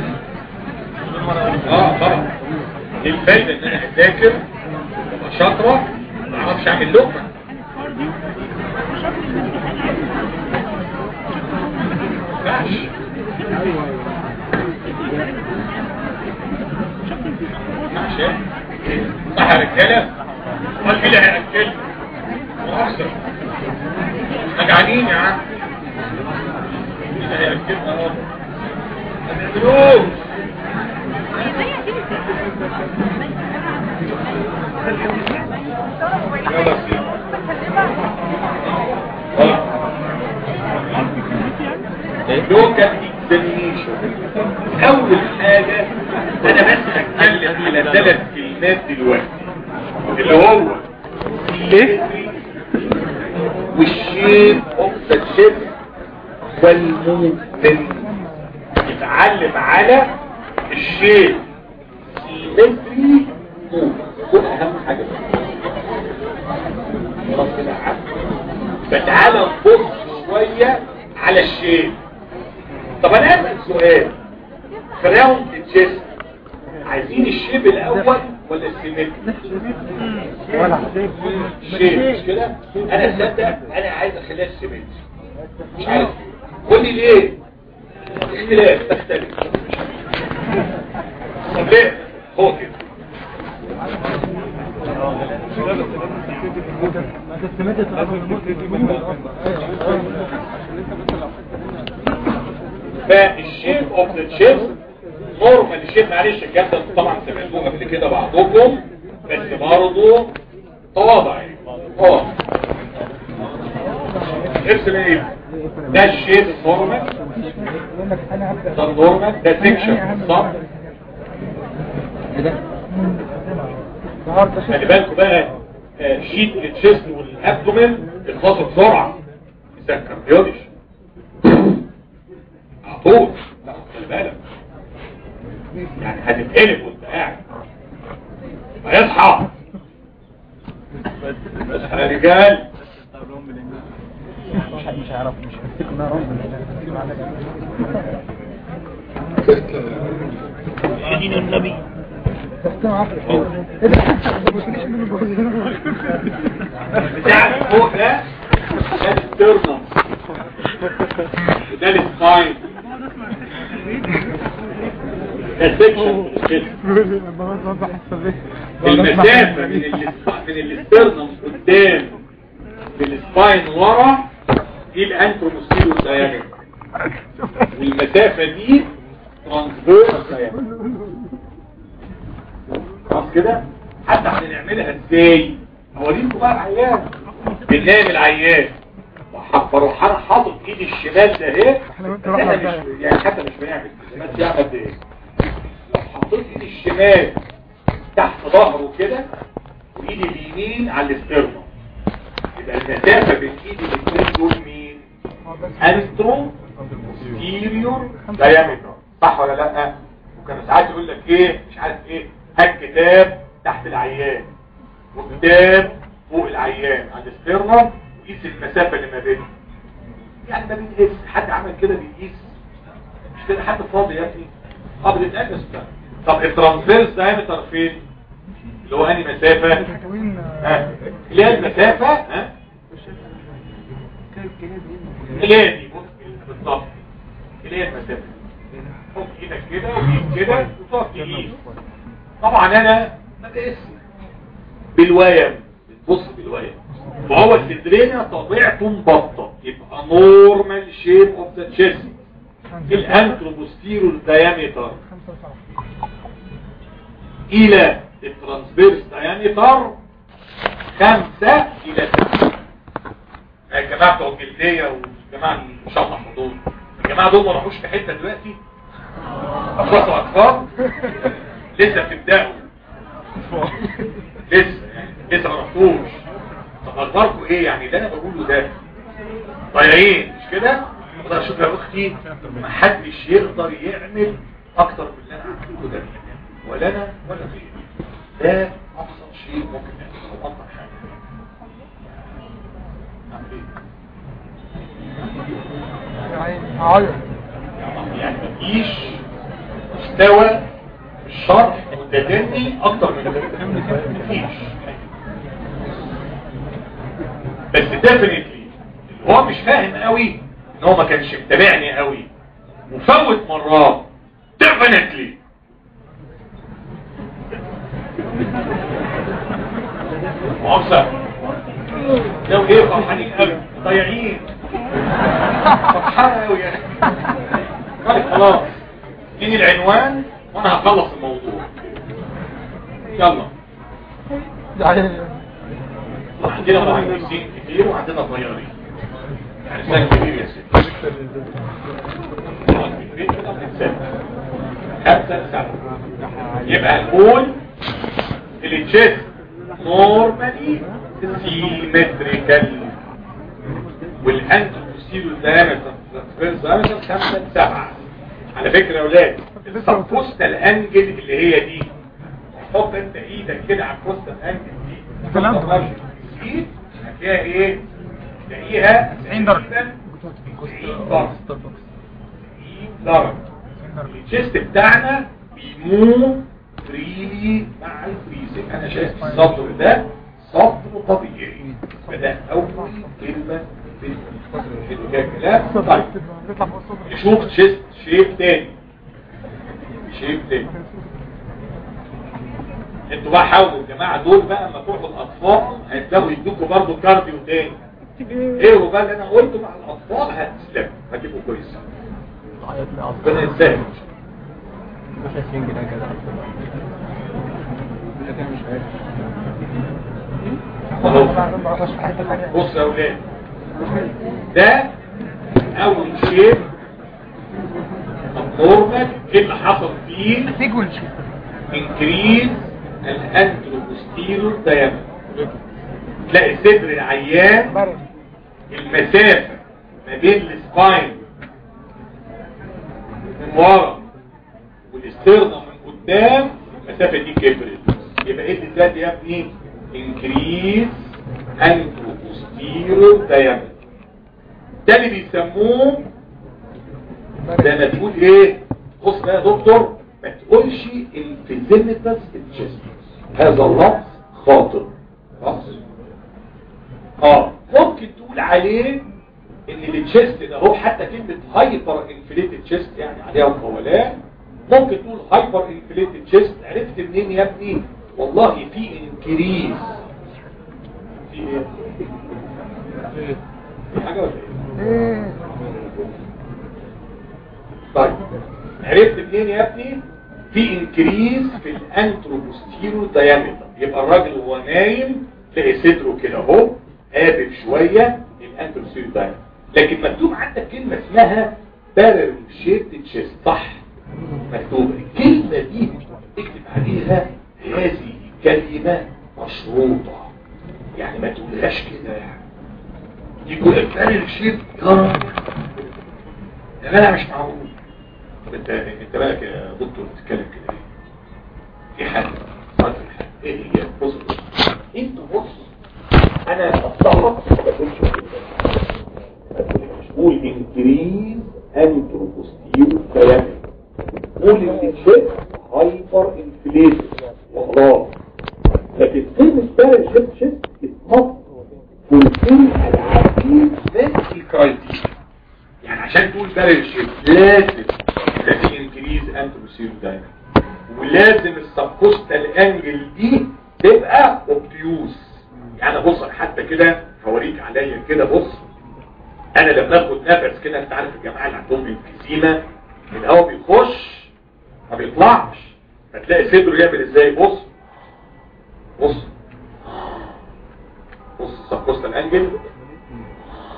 اه طبعا ايه الفايدة ان انا اذاكر وابقى شاطرة ما اعرفش اعمل لقمة ما ينفعش عشان صح يا رجاله امال مين اللي هياكلنا مؤاخذه احنا جعانين يا عم مين اللي هياكلنا اهو ما تقدروش يلا سيدي لوكال اكزامينيشن اول حاجة انا بس هتكلم على ثلاث كلمات دلوقتي اللي هو ايه والشيب اوف ذا شيب والموفمنت يتعلم على الشيب سيمتري دول اهم حاجة خلاص كده يا عم فتعالى نبص شوية على الشيب طب انا اسال سؤال فراوند تشيست عايزين الشيب الاول ولا السيمتري ولا الشيب مش كده انا تصدق انا عايز اخليها السيمتري مش عارف ليه. قول لي ليه اختلاف تختلف طب ليه هو كده فالشيب اوف ذا تشيست نورمال الشيب معلش الكلام ده انتوا طبعا سمعتوه قبل كده بعضكم بس برضه تواضع يعني تواضع ارسم ايه ده الشيب النورمال ده النورمال ده سيكشن صح خلي بالكم بقى آه، شيت التشيست والابدومين بتخلصوا بسرعه يسكر بيودش على طول لا خلي بالك يعني هتتقلب وانت قاعد هيصحى اصحى يا رجال مش هيعرف مش هيفتكر انها رمز دين النبي بتاع اللي فوق ده ده الستيرنم وده السباين ده سيكشن المسافة من الاسب- من الاسترنم قدام بالسباين ورا دي الانتروموسيلو دايمتر والمسافة دي ترانسفيرس دايمتر خلاص كده حتى هنعملها ازاي هوريكم بقى العيان بننام العيان بروح انا حاطط ايدي الشمال ده اهي احنا وانت بس رحنا احنا مش الجاية. يعني حتى مش بنعمل كده بس يعمل قد ايه لو حطيت ايدي الشمال تحت ظهره كده وايدي اليمين على الاسترنم يبقى المسافه بين ايدي الاثنين دول مين انسترو سيريور دايمتر صح ولا لا وكان ساعات يقول لك ايه مش عارف ايه هات كتاب تحت العيان وكتاب فوق العيان على الاسترنم وقيس المسافه اللي ما بينهم يعني ده بيقيس حد عمل كده بيقيس مش كده حد فاضي يا ابني اه بتتقاس بقى طب الترانسفيرس دايمتر فين اللي هو انهي مسافه ها اللي هي المسافه ها اللي هي دي بص بالظبط اللي هي المسافه حط ايدك كده وايد كده وتقف تقيس طبعا انا ما بقيس بالوايم بتبص بالوايم فهو السدرينة طبيعته مبطة يبقى نورمال شيب اوف ذا تشيست الانتروبوستيرول دايمتر الى الترانسفيرس دايمتر خمسة الى ستة الجماعه بتوع الجلديه والجماعه المشطح دول الجماعه دول ما راحوش في حته دلوقتي اخلصوا اطفال لسه بتبداوا لسه يعني لسه ما رحتوش طب اخباركم ايه يعني اللي انا بقوله ده ضايعين مش كده اقدر اشوف يا اختي ما حدش يقدر يعمل اكتر من اللي انا عملته ده ولا انا ولا غيري ده ابسط شيء ممكن يحصل او ابسط حاجه أعمل إيه؟ هعيط يعني مفيش مستوى الشرح والتدني اكتر من كده مفيش بس ديفينتلي هو مش فاهم قوي ان هو ما كانش متابعني قوي وفوت مرات ديفينتلي مؤاخذة لو ايه فرحانين قوي ضايعين فرحانة قوي يعني طيب خلاص اديني العنوان وانا هخلص الموضوع يلا عندنا مهندسين كتير وعندنا طيارين يعني سنة كبير يا ستي كبير كده بنتسابق. خمسة سبعة يبقى نقول التشيست نورمالي سيمتريكال والانتروسيرو دايمتر دايمتر خمسة سبعة على فكرة يا اولاد السبوستال انجل اللي هي دي حط انت ايدك كده على البوستال انجل دي كلام. دي هتلاقيها ايه تلاقيها 90 درجة. 90 درجة 90 درجة الجست بتاعنا بيموف فريلي مع الفريزنج انا شايف السطر ده سطر طبيعي فده اول كلمة في في الكلام طيب بيطلع فوق الصدر نشوف شيست شيب تاني شيب تاني انتوا بقى حاولوا الجماعة دول بقى لما تروحوا الاطفال هيتلاقوا يدوكوا برضه كارديو تاني ايه هو بقى اللي انا قلته مع الاطفال هتسلموا هتبقوا كويسين ربنا يسهل خلاص بص يا اولاد ده اول شيء نورمال ايه اللي حصل فيه سيجول انكريز الانتروبوستيرور دايمتر تلاقي صدر العيان برد المسافة ما بين السباين من ورا والاسترنا من قدام المسافة دي كبرت يبقى ايه اللي زاد يا ابني انكريز انتروبوستيرور دايمتر ده اللي بيسموه ده ما تقول ايه بص بقى يا دكتور ما تقولش انفيزيمتس الجسم هذا اللفظ خاطئ خلاص اه ممكن تقول عليه ان التشيست ده هو حتى كلمة هايبر انفليتد تشيست يعني عليها مقولات ممكن تقول هايبر انفليتد تشيست عرفت منين يا ابني والله في انكريز في ايه في حاجة ولا ايه ايه طيب عرفت منين يا ابني في انكريز في الانتروبوستيرو دايمتر يبقى الراجل وهو نايم تلاقي صدره كده اهو قابل شويه الانتروبوستيرو دايمتر لكن مكتوب عندك كلمه اسمها بارل شيبت تشيست صح مكتوبه الكلمه دي اكتب عليها هذه كلمه مشروطه يعني ما تقولهاش كده يعني يقول بارل شيبت يا رب يا جدع مش معقول طب انت انت بالك يا دكتور بتتكلم كده ليه؟ في حاجه صارت في حاجه ايه هي بص بص انت بص انا اصدقك ما بقولش كده مش قول انكريز انتروبوستير كلام قول ان الشيء هايبر انفليشن وخلاص لكن كلمه بقى شيت شيت اتنط فولفيل العديد من الكرايتيريا يعني عشان تقول بارل شيب لازم يبقى في انكريز انتروسير دايما ولازم السبكوستال انجل دي تبقى اوبتيوس يعني بص أنا حتى كده هوريك عليا كده بص انا لما اخد نفس كده انت عارف الجماعه اللي عندهم انفيزيما الهواء بيخش ما بيطلعش فتلاقي صدره يعمل ازاي بص بص بص السبكوستال انجل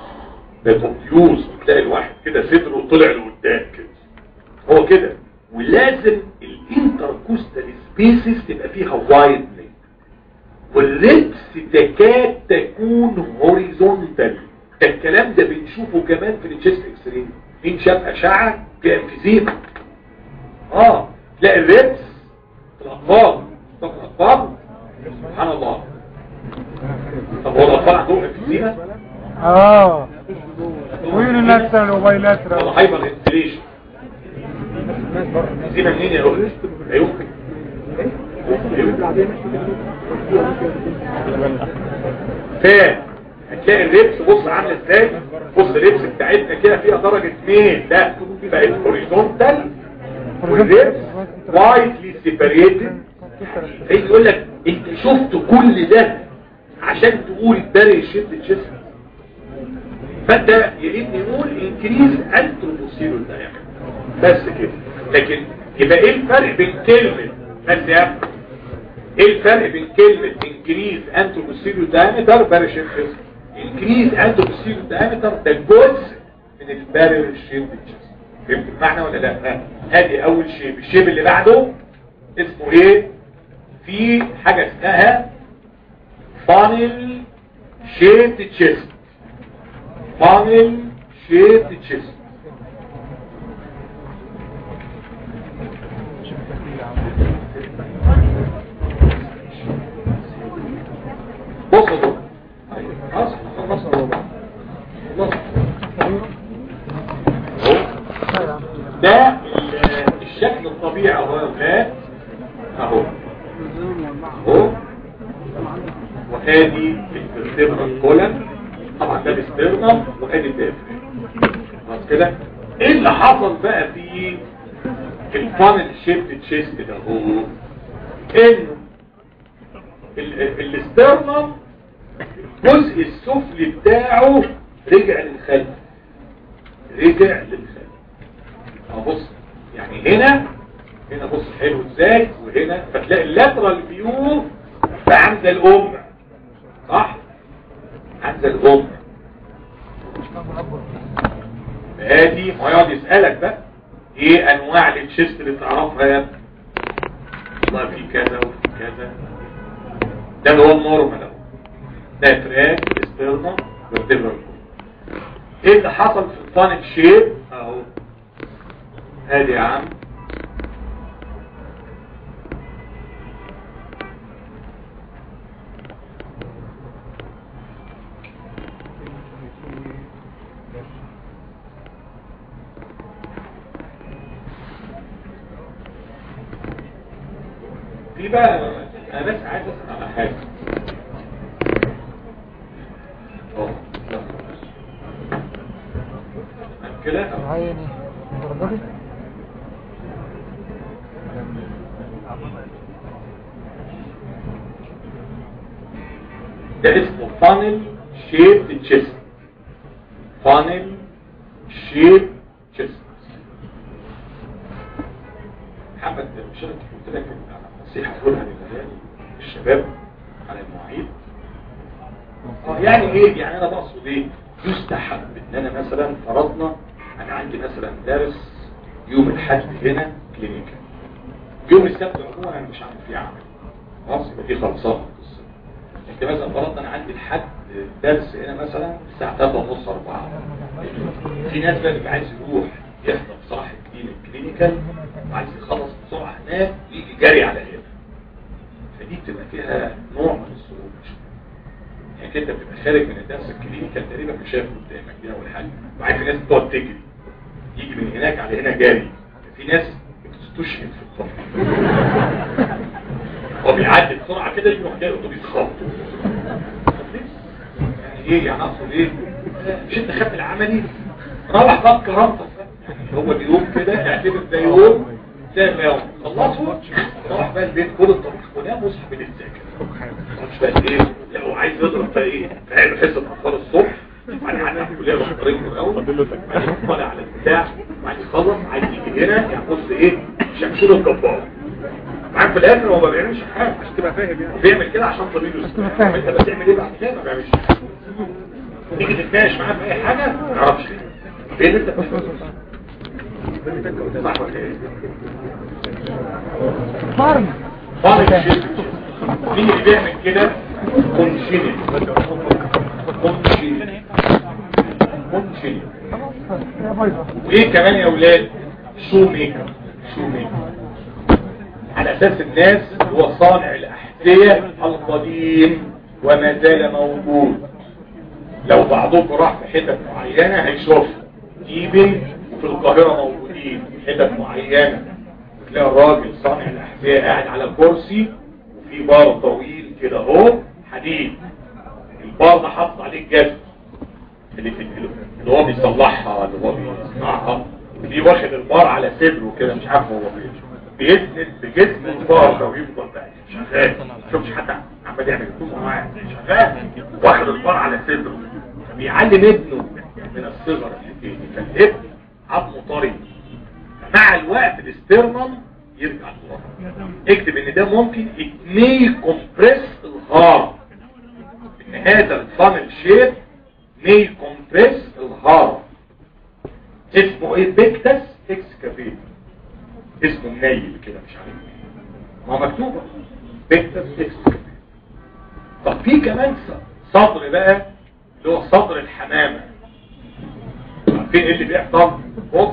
ده اوبيوز تلاقي الواحد كده صدره طلع لقدام كده هو كده ولازم الانتركوستال سبيسز تبقى فيها وايد والريبس تكاد تكون هوريزونتال ده الكلام ده بنشوفه كمان في التشيست اكس راي مين شاف اشعه في انفيزيما اه تلاقي الريبس في الاطفال طب الاطفال سبحان الله طب هو الاطفال عندهم انفيزيما اه وين الناتسال ولا وبايلاترال هايبر انفليشن انفيزيما منين يا راجل لا يمكن فاهم هتلاقي اللبس بص عامل ازاي بص اللبس بتاعتنا كده فيها درجة اتنين ده بقت هوريزونتال واللبس وايدلي سيبريتد هيجي يقول لك انت شفت كل ده عشان تقول باري شد تشيست فانت يا ابني قول انكريز انتروبوسيرو دايمتر بس كده لكن يبقى ايه الفرق بين كلمة بس يا ابني ايه الفرق بين كلمة انكريز انتروبوسيرو دايمتر باري شد تشيست انكريز انتروبوسيرو دايمتر ده جزء من الباري شد تشيست فهمت المعنى ولا لا ادي اول شيء الشيب اللي بعده اسمه ايه في حاجة اسمها فانل شيبت تشيست فانل شيبت تشيست بص يا دكتور خلاص خلصنا والله خلصنا أهو. ده ال- الشكل الطبيعي اهو يا ولاد اهو اهو وادي الفرتبرال كولن طبعا ده الاسترنم وادي الدافرين خلاص كده ايه اللي حصل بقى في الفانل شيفت تشيست ده هو انه ال- ال- الاسترنم الجزء السفلي بتاعه رجع للخلف رجع للخلف اه بص يعني هنا هنا بص حلو ازاي وهنا فتلاقي اللاترال فيو عند الام صح عند الام ادي ما يقعد يسألك بقى ايه انواع التشيست اللي تعرفها يا ابني والله في كذا وفي كذا ده اللي هو النورمال اهو ده تراك استرنا فيرتبرال ايه اللي حصل في الفانل شيب اهو ادي يا عم في بقى انا بس عايز اسال على حاجه اه لا. كده عيني الدرجة دي ده اسمه funnel shaped chest funnel shaped chest محمد مش انا قلت لك نصيحه تقولها للعيال الشباب على المواعيد اه يعني ايه يعني انا بقصد ايه يستحب ان انا مثلا فرضنا انا عندي مثلا دارس يوم الاحد هنا كلينيكال يوم السبت عموما انا مش عامل فيه عمل خلاص يبقى دي خلصانه القصه انت مثلا فرضنا انا عندي الحد درس هنا مثلا الساعه 3 ونص 4 في ناس بقى بيبقى عايز يروح يحضر صاحب دين الكلينيكال وعايز يخلص بسرعه هناك ويجي جري على هنا فدي بتبقى فيها نوع من الصعوبه يعني انت بتبقى خارج من الدرس الكلينيكال تقريبا مش شايف قدامك دي اول حاجه وبعدين في ناس بتقعد تجري يجي من هناك على هنا جاري في ناس بتستشهد في الطريق هو بيعدي بسرعه كده يروح جاي اتوبيس خبط يعني ايه يعني اقصد ايه مش انت خدت العملي روح بقى بكرامتك يعني هو اليوم كده اعتبر ده يوم زي ما يوم خلصوا روح بقى البيت خد الطريق ونام واصحى بالذاكر مش بقى ايه لو عايز يضرب بقى ايه فعلا حصه اطفال الصبح بعدين على الكليه يروح طريقه الاول بعدين طالع على البتاع بعدين يخلص عايز يجي هنا يعني بص ايه شمشون الجبار معاك في الاخر هو ما بيعملش حاجه عشان تبقى فاهم يعني بيعمل كده عشان طبيب يستمر انت بتعمل ايه بعد كده ما بيعملش تيجي تتناقش معاه في اي حاجه ما يعرفش فين انت صح ولا ايه؟ فارم فارق الشيء مين اللي بيعمل كده كونشينيت كونشينيت كونشينيت يا بايظة وايه كمان يا اولاد شو ميكر شو ميكر على اساس الناس هو صانع الاحذيه القديم وما زال موجود لو بعضكم راح في حتت معينه هيشوف ايبن وفي القاهره موجودين في حتت معينه تلاقي الراجل صانع الاحذيه قاعد على كرسي وفي بار طويل كده اهو حديد البار ده حاطط عليه الجزم اللي في اللي هو بيصلحها اللي هو بيصنعها دي واخد البار على صدره كده مش عارف هو فين بيسند بجسم البار ده ويفضل بقى شغال شوفش حتى عمال يعمل كتومه معاه شغال واخد البار على صدره فبيعلم ابنه من الصغر الحكايه دي فالابن عظمه طري مع الوقت الاسترنم يرجع لورا اكتب ان ده ممكن اتني كومبريس الهارت ان هذا الفانل شيب مي كومبريس الهارت اسمه ايه بيكتس اكسكافيت اسمه منيل كده مش عارف ما هو مكتوبه بيكتس اكسكافيت طب في كمان صدر بقى اللي هو صدر الحمامه عارفين ايه اللي بيحصل بص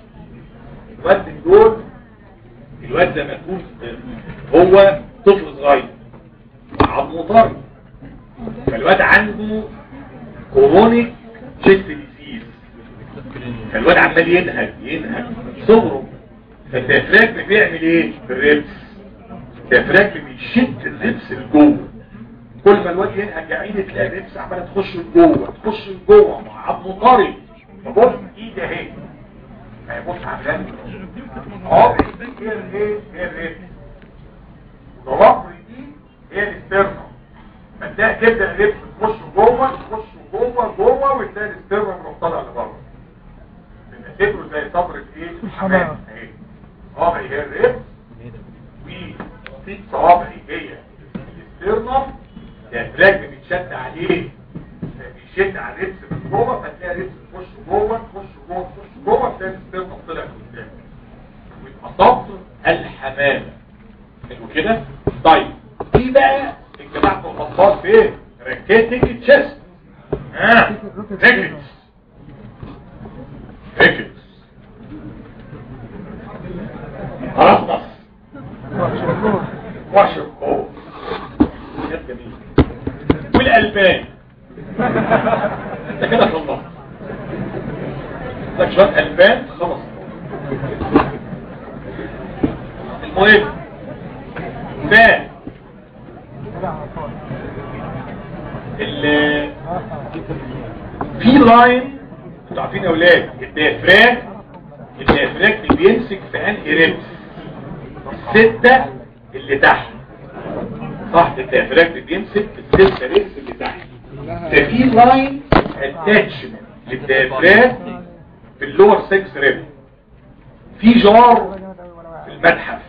الواد من دول الواد لما يكون هو طفل صغير عظمه طري فالواد عنده كورونيك شيست ديزيز فالواد عمال ينهج ينهج من صغره فالديافراجم بيعمل ايه في الربس الديافراجم بيشد الربس لجوه كل ما الواد ينهج يا عيني تلاقي الربس عماله تخش لجوه تخش لجوه مع عظمه طري فبص ايدي اهي هيبص عملان اه هي الايه هي الربس ضوافر دي هي الاسترنم فتلاقي تبدا الربس تخش جوه تخش جوه جوه وتلاقي الاسترنم يروح طالع لبره بنعتبره زي صبر الايه الحمام اهي صوابعي هي الربس وفي صوابعي هي الاسترنم الفلاج بيتشد عليه بيشد على الربس من جوه فتلاقي الربس تخش جوه تخش جوه تخش جوه تلاقي الاسترنم طلع قدام ويبقى صبر الحمامه حلو كده طيب في بقى الجماعه بتوع الاطفال في ايه ركيتنج تشيست ها ركتس ركتس خلاص واشر كوب جميل والالبان انت كده خلصت لك شويه البان خلاص المهم ف ال في لاين انتوا عارفين يا اولاد الديافراج الديافراج اللي بيمسك في انهي ريبس الستة اللي تحت صح الديافراج اللي بيمسك في الستة ريبس اللي تحت ده في لاين اتاتشمنت للديافراج في اللور 6 ريب في جار في المتحف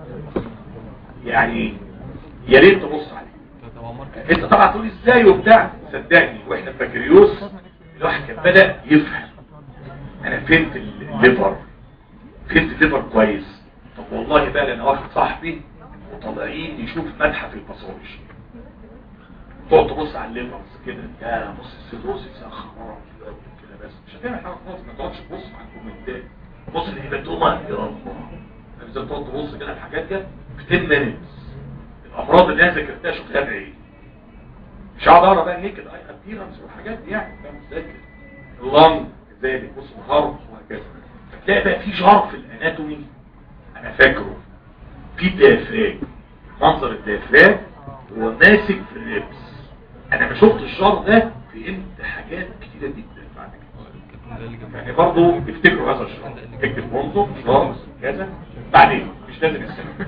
يعني يا ريت تبص عليه انت طبعا تقول ازاي وبتاع صدقني واحنا في بكالوريوس الواحد كان بدا يفهم انا فهمت الليفر فهمت الليفر كويس طب والله بقى انا واحد صاحبي وطالعين يشوف متحف الباثولوجي تقعد تبص على الليفرز كده يا بص السيدروسيس يا خبر كده بس مش هتعمل حاجه خالص ما تقعدش تبص على الكومنتات بص الهيباتوما يا الله لازم تقعد تبص كده على الحاجات دي في 10 مينتس الامراض اللي انا ذاكرتها شفتها بعيد مش هقعد اقرا بقى نيكد اي ابيرنس والحاجات دي يعني فاهم ازاي اللنج ازاي بيبص الهارت وهكذا فتلاقي بقى في جار في الاناتومي انا فاكره في ديافراج منظر الديافراج هو ماسك في الريبس انا ما شفت الجار ده فهمت حاجات كتيره جدا بعد كده يعني برضه افتكروا هذا الشهر اكتب برضه شهر كذا بعدين مش لازم السنة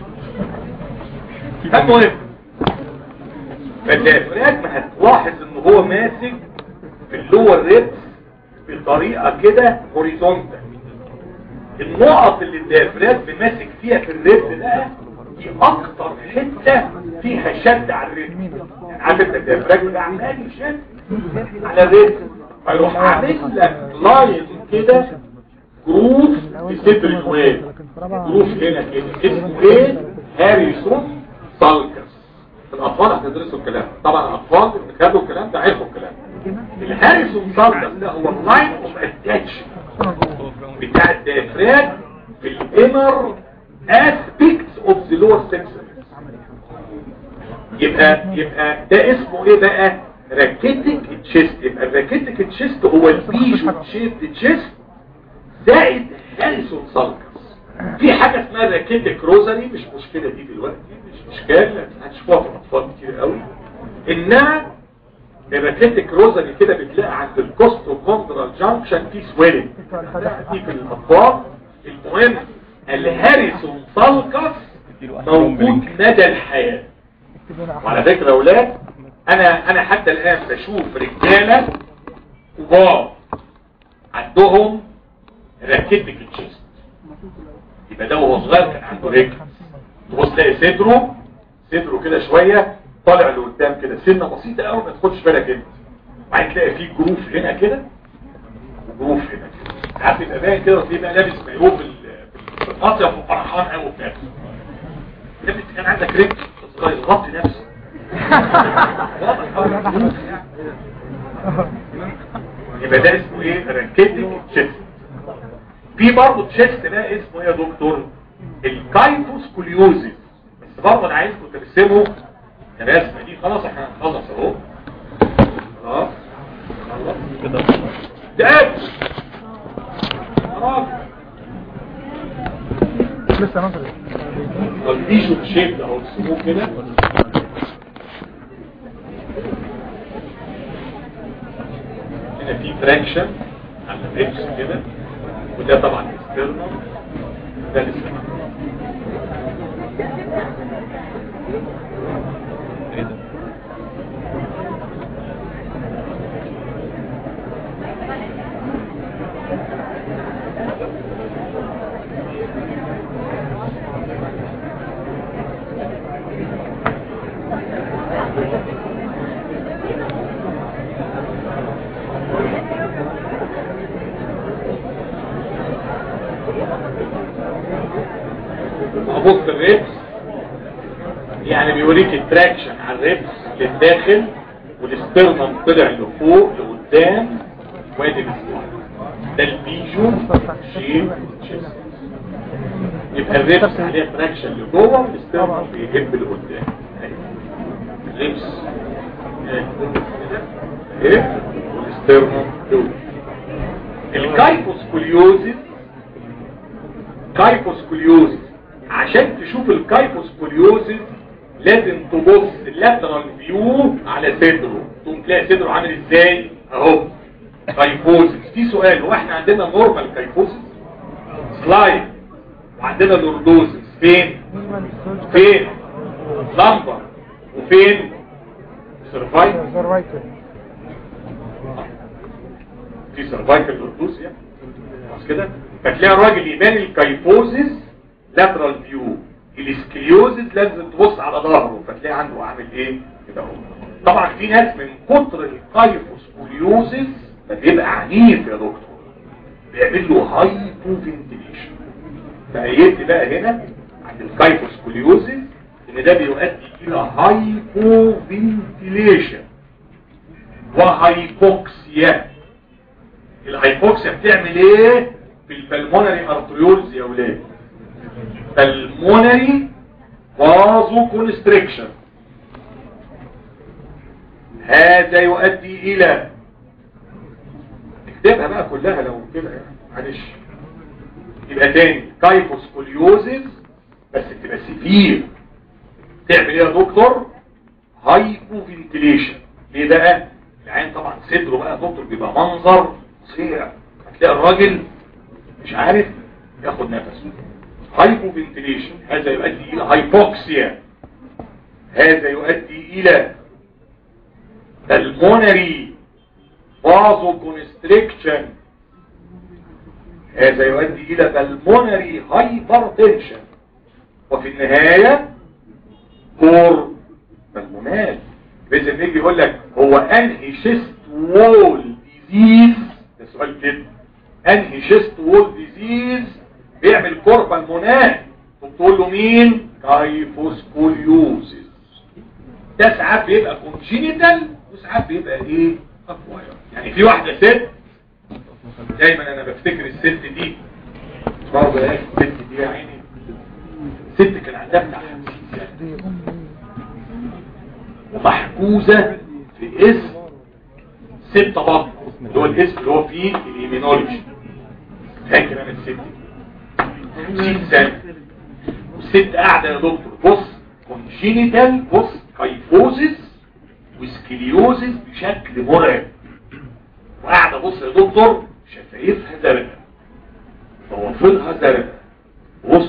المهم فالدافراج ما هتلاحظ ان هو ماسك في اللور ريبس بطريقة كده هوريزونتال النقط اللي الدافراج ماسك فيها في الريبس ده دي اكتر حتة فيها شد على الريبس يعني عارف انت الدافراج ده عمال يشد على الريت فيروح عامل لك لاين كده جروف في صدر الواد جروف هنا كده اسمه ايه هاريسون سالكس الاطفال هتدرسوا الكلام طبعا الاطفال اللي خدوا الكلام ده عرفوا الكلام الهاريسون سالكس ده هو اللاين اوف اتاتش بتاع الديافراج في الانر aspects of the lower section يبقى يبقى ده اسمه ايه بقى راكيتك تشيست يبقى الراكيتك تشيست هو البيشو تشيست تشيست زائد هاريسون سالكس في حاجة اسمها راكيتك روزري مش مشكلة دي دلوقتي مش اشكال هتشوفوها في الاطفال كتير قوي انما الراكيتك روزري كده بتلاقي عند الكوستوكوندرال جانكشن في سويلنج دي في الاطفال المهم الهاريسون سالكس موجود مدى الحياه وعلى فكرة يا اولاد انا انا حتى الان بشوف رجالة كبار عندهم راكيتك تشيست يبقى ده وهو صغير كان عنده رجل تبص تلاقي صدره صدره كده شوية طالع لقدام كده سنة بسيطة قوي ما تاخدش بالك انت بعدين تلاقي فيه جروف هنا كده وجروف هنا كده عارف يبقى باين كده وتلاقيه بقى لابس مايوه في ال- في المصيف وفرحان قوي بنفسه يا ابني انت كان عندك رجل صغير غطي نفسك يبقى ده اسمه ايه راكيتك تشيست في برضه تشيست ده اسمه ايه يا دكتور الكايفوس كوليوزيس بس برضه انا عايزكم ترسموا الرسمه دي خلاص احنا هنخلص اهو خلاص خلاص كده ده قد. خلاص لسه نظري الفيجن شيب ده اهو تسموه كده هنا في تراكشن على الريبس كده وده طبعا اكسترنال ده الاسترنال ايه ده ابص الريبس يعني بيوريك التراكشن على الريبس للداخل والاسترنم طلع لفوق لقدام وادي الاسترنم ده البيجو شيب تشيست يبقى الريبس عليه تراكشن لجوه والاسترنم بيهب لقدام الريبس ايه والاسترنم لجوه الكايفوسكوليوزيس كايفوسكوليوزيس عشان تشوف الكايفوسكوليوزيس لازم تبص اللاترال فيو على صدره تقوم تلاقي صدره عامل ازاي اهو كايفوزيس في سؤال هو احنا عندنا نورمال كايفوزيس سلايد وعندنا لوردوزيس فين فين لمبر وفين سيرفايكل سيرفايكل في سيرفايكل لوردوز يعني خلاص كده فتلاقي الراجل يبان الكايفوزيس لاترال فيو الاسكليوزيس لازم تبص على ظهره فتلاقي عنده عامل ايه كده اهو طبعا في ناس من كتر الكايفوسكوليوزيس ده بيبقى عنيف يا دكتور بيعمل له هايبو فنتيليشن فقيت بقى هنا عند الكايفوسكوليوزيس ان ده بيؤدي الى هايبو فنتيليشن وهايبوكسيا الهايبوكسيا بتعمل ايه في البلمونري ارتريولز يا ولاد pulmonary vasoconstriction هذا يؤدي الى اكتبها بقى كلها لو كده يعني معلش يبقى تاني كايفوسكوليوزيس بس تبقى سيفير تعمل ايه يا دكتور هايبو فنتيليشن ليه بقى العين طبعا صدره بقى يا دكتور بيبقى منظر فظيع هتلاقي الراجل مش عارف ياخد نفسه هايبو فنتيليشن هذا يؤدي الى هايبوكسيا هذا يؤدي الى pulmonary vasoconstriction هذا يؤدي الى pulmonary hypertension وفي النهاية كور بالمونال بإذن نيجي يقول لك هو انهي شيست وول ديزيز ده سؤال كده انهي شيست وول ديزيز بيعمل كوربا المناه تقول له مين كايفوسكوليوزيس ده ساعات بيبقى كونجينيتال وساعات بيبقى ايه اكواير يعني في واحده ست دايما انا بفتكر الست دي برضه ايه الست دي يا عيني ست كان عندها بتاع 50 سنه ومحجوزه في اسم ست بطن اللي هو الاسم اللي هو فيه الايمينولوجي فاكر انا الست دي 50 سنه والست قاعده يا دكتور بص كونجينيتال بص كايفوزيس وسكليوزيس بشكل مرعب وقاعده بص يا دكتور شفايفها زرقاء ضوافرها زرقاء بص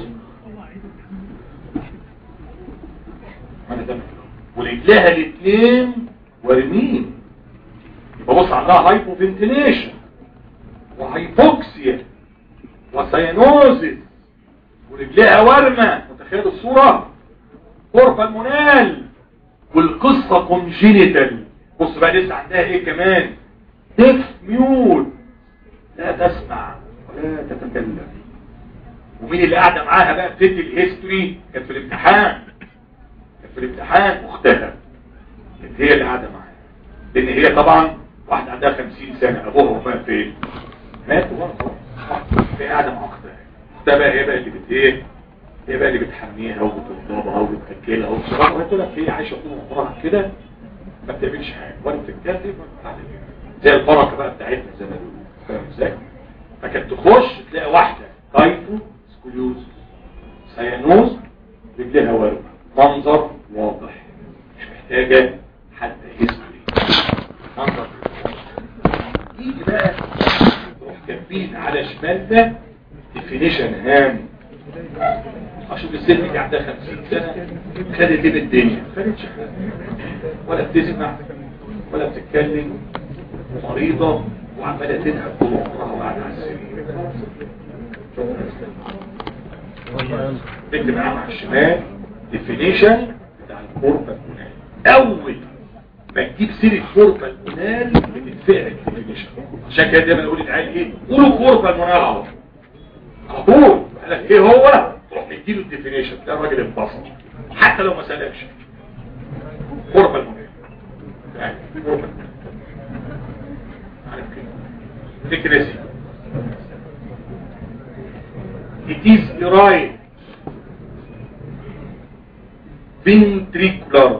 انا ده ورجلها الاثنين وارمين يبقى بص عندها هايبوفنتيليشن وهايبوكسيا وسيانوزيس ورجلها ورمة متخيل الصورة قرب المنال والقصة كونجينيتال بص بقى لسه عندها ايه كمان ديف ميول لا تسمع ولا تتكلم ومين اللي قاعدة معاها بقى بتدي الهيستوري كانت في الامتحان كانت في الامتحان اختها كانت هي اللي قاعدة معاها لان هي طبعا واحدة عندها خمسين سنة ابوها مات فين ماتوا برضه هي قاعدة مع اختها اختها بقى هي بقى اللي بت ايه هي بقى اللي بتحميها وبتضربها وبتاكلها وبصراحة قلت لك هي عايشة طول عمرها كده ما بتعملش حاجة ولا بتتكلم ولا بتعمل زي البركة بقى بتاعتنا زي ما بيقولوا فاهم ازاي؟ فكانت تخش تلاقي واحدة تايفو سكوليوز سيانوز رجلها ورمة منظر واضح مش محتاجة حتى هيستوري منظر يجي بقى تروح كاتبين على شمالنا ديفينيشن هام اشوف الست دي عندها 50 سنة خدت ايه بالدنيا خدتش حاجة ولا بتسمع ولا بتتكلم مريضة وعمالة تنهب طول عمرها وقاعدة على السرير اكتب معاهم على الشمال ديفينيشن بتاع الكوربا الكونال اول ما تجيب سيرة كوربا الكونال بتتفعل الديفينيشن عشان كده دايما نقول للعيال ايه قولوا كوربا الكونال على طول على طول قال لك ايه هو تروح مديله الديفينيشن ده الراجل انبسط حتى لو ما سالكش كوربا الكونال يعني كوربا الكونال عارف كده فكرة سي It is right ventricular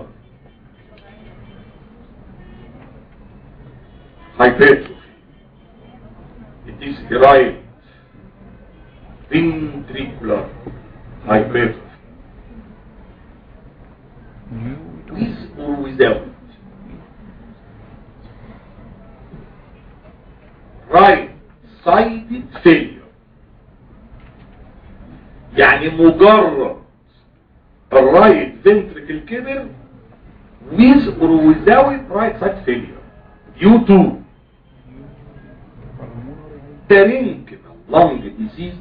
hypertrophy. It is right ventricular hypertrophy. With or without right-sided failure يعني مجرد الرايت ventricle كبر with or without right side failure due to parenchymal lung disease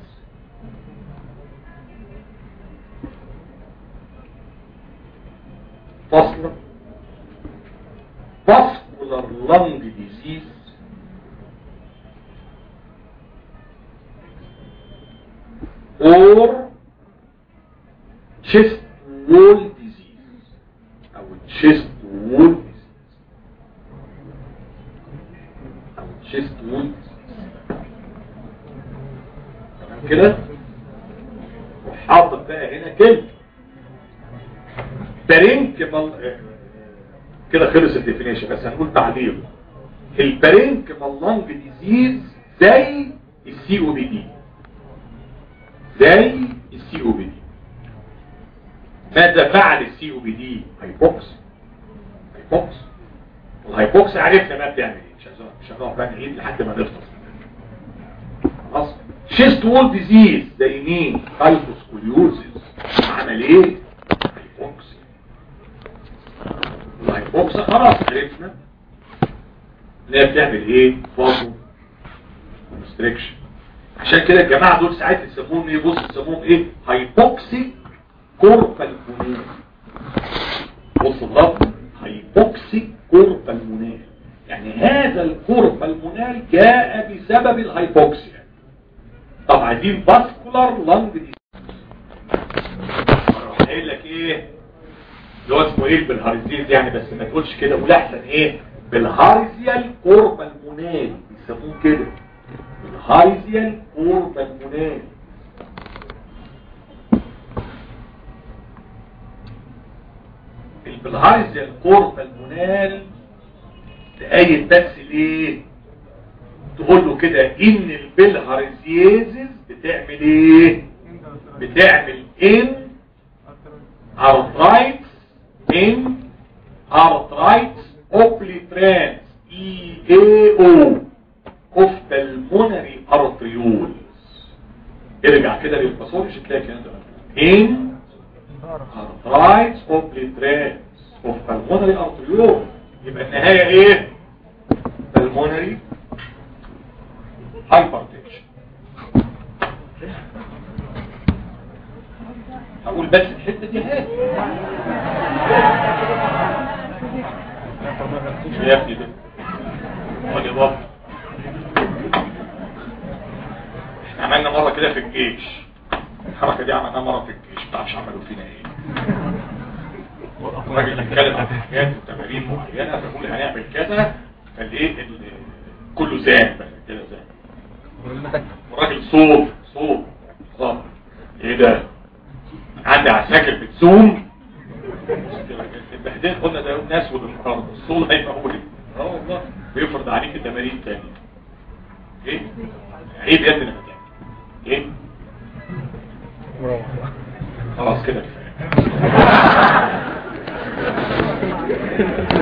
فصل vascular lung disease or chest wall disease او chest wall disease او chest wall disease تمام كده وحاطط بقى هنا كلمه بارينكمال كده خلص الديفينيشن بس هنقول تعليق البارينكمال لانج ديزيز زي السي او بي دي زي السي او بي دي ماذا فعل السي او بي دي هايبوكس هايبوكس والهايبوكس عرفنا ما بتعمل ايه مش هنقعد مش هنقعد بقى نعيد لحد ما نخلص خلاص شيست وول ديزيز زي مين هايبوسكوليوزيس عمل ايه هايبوكس الهايبوكس خلاص عرفنا ان هي بتعمل ايه فازو كونستريكشن عشان كده الجماعة دول ساعات يسموهم ايه بص يسموهم ايه هايبوكسي كوربالمونال بص اللفظ هايبوكسي كوربالمونال يعني هذا الكورب المنال جاء بسبب الهايبوكسيا طب عايزين فاسكولار لانج دي قايل لك ايه اللي هو اسمه ايه بالهاريزيز يعني بس ما تقولش كده قول احسن ايه بالهاريزيال كورب المنال بيسموه كده بالهاريزيال كورب المنال البلهارزيال كورب المنال تأيد بس ليه تقول له كده ان البلهارزيازز بتعمل ايه بتعمل ان ارترايتس ان ارترايتس اوبليترانس اي اي او اوف بالمونري ارتريولز ارجع كده للباثولوجي تلاقي كده ان arthritis obliterates of pulmonary arteriole يبقى النهاية ايه pulmonary hypertension هقول بس الحتة دي هات شو يا ابني ده قول يا بابا احنا عملنا مرة كده في الجيش الحركة دي عملناها مرة في الجيش متعرفش عملوا فينا ايه الراجل يتكلم عن حاجات وتمارين معينة فيقول هنعمل كذا فالايه ال- كله زان بقى كده زان والراجل صوت صوت صوت ايه ده عندي عساكر بتزوم البهدين قلنا ده ناس والانقراض الصوت هيموت اه والله بيفرض عليك التمارين تانية ايه عيب يا ابني لما تعمل ايه خلاص كده كفايه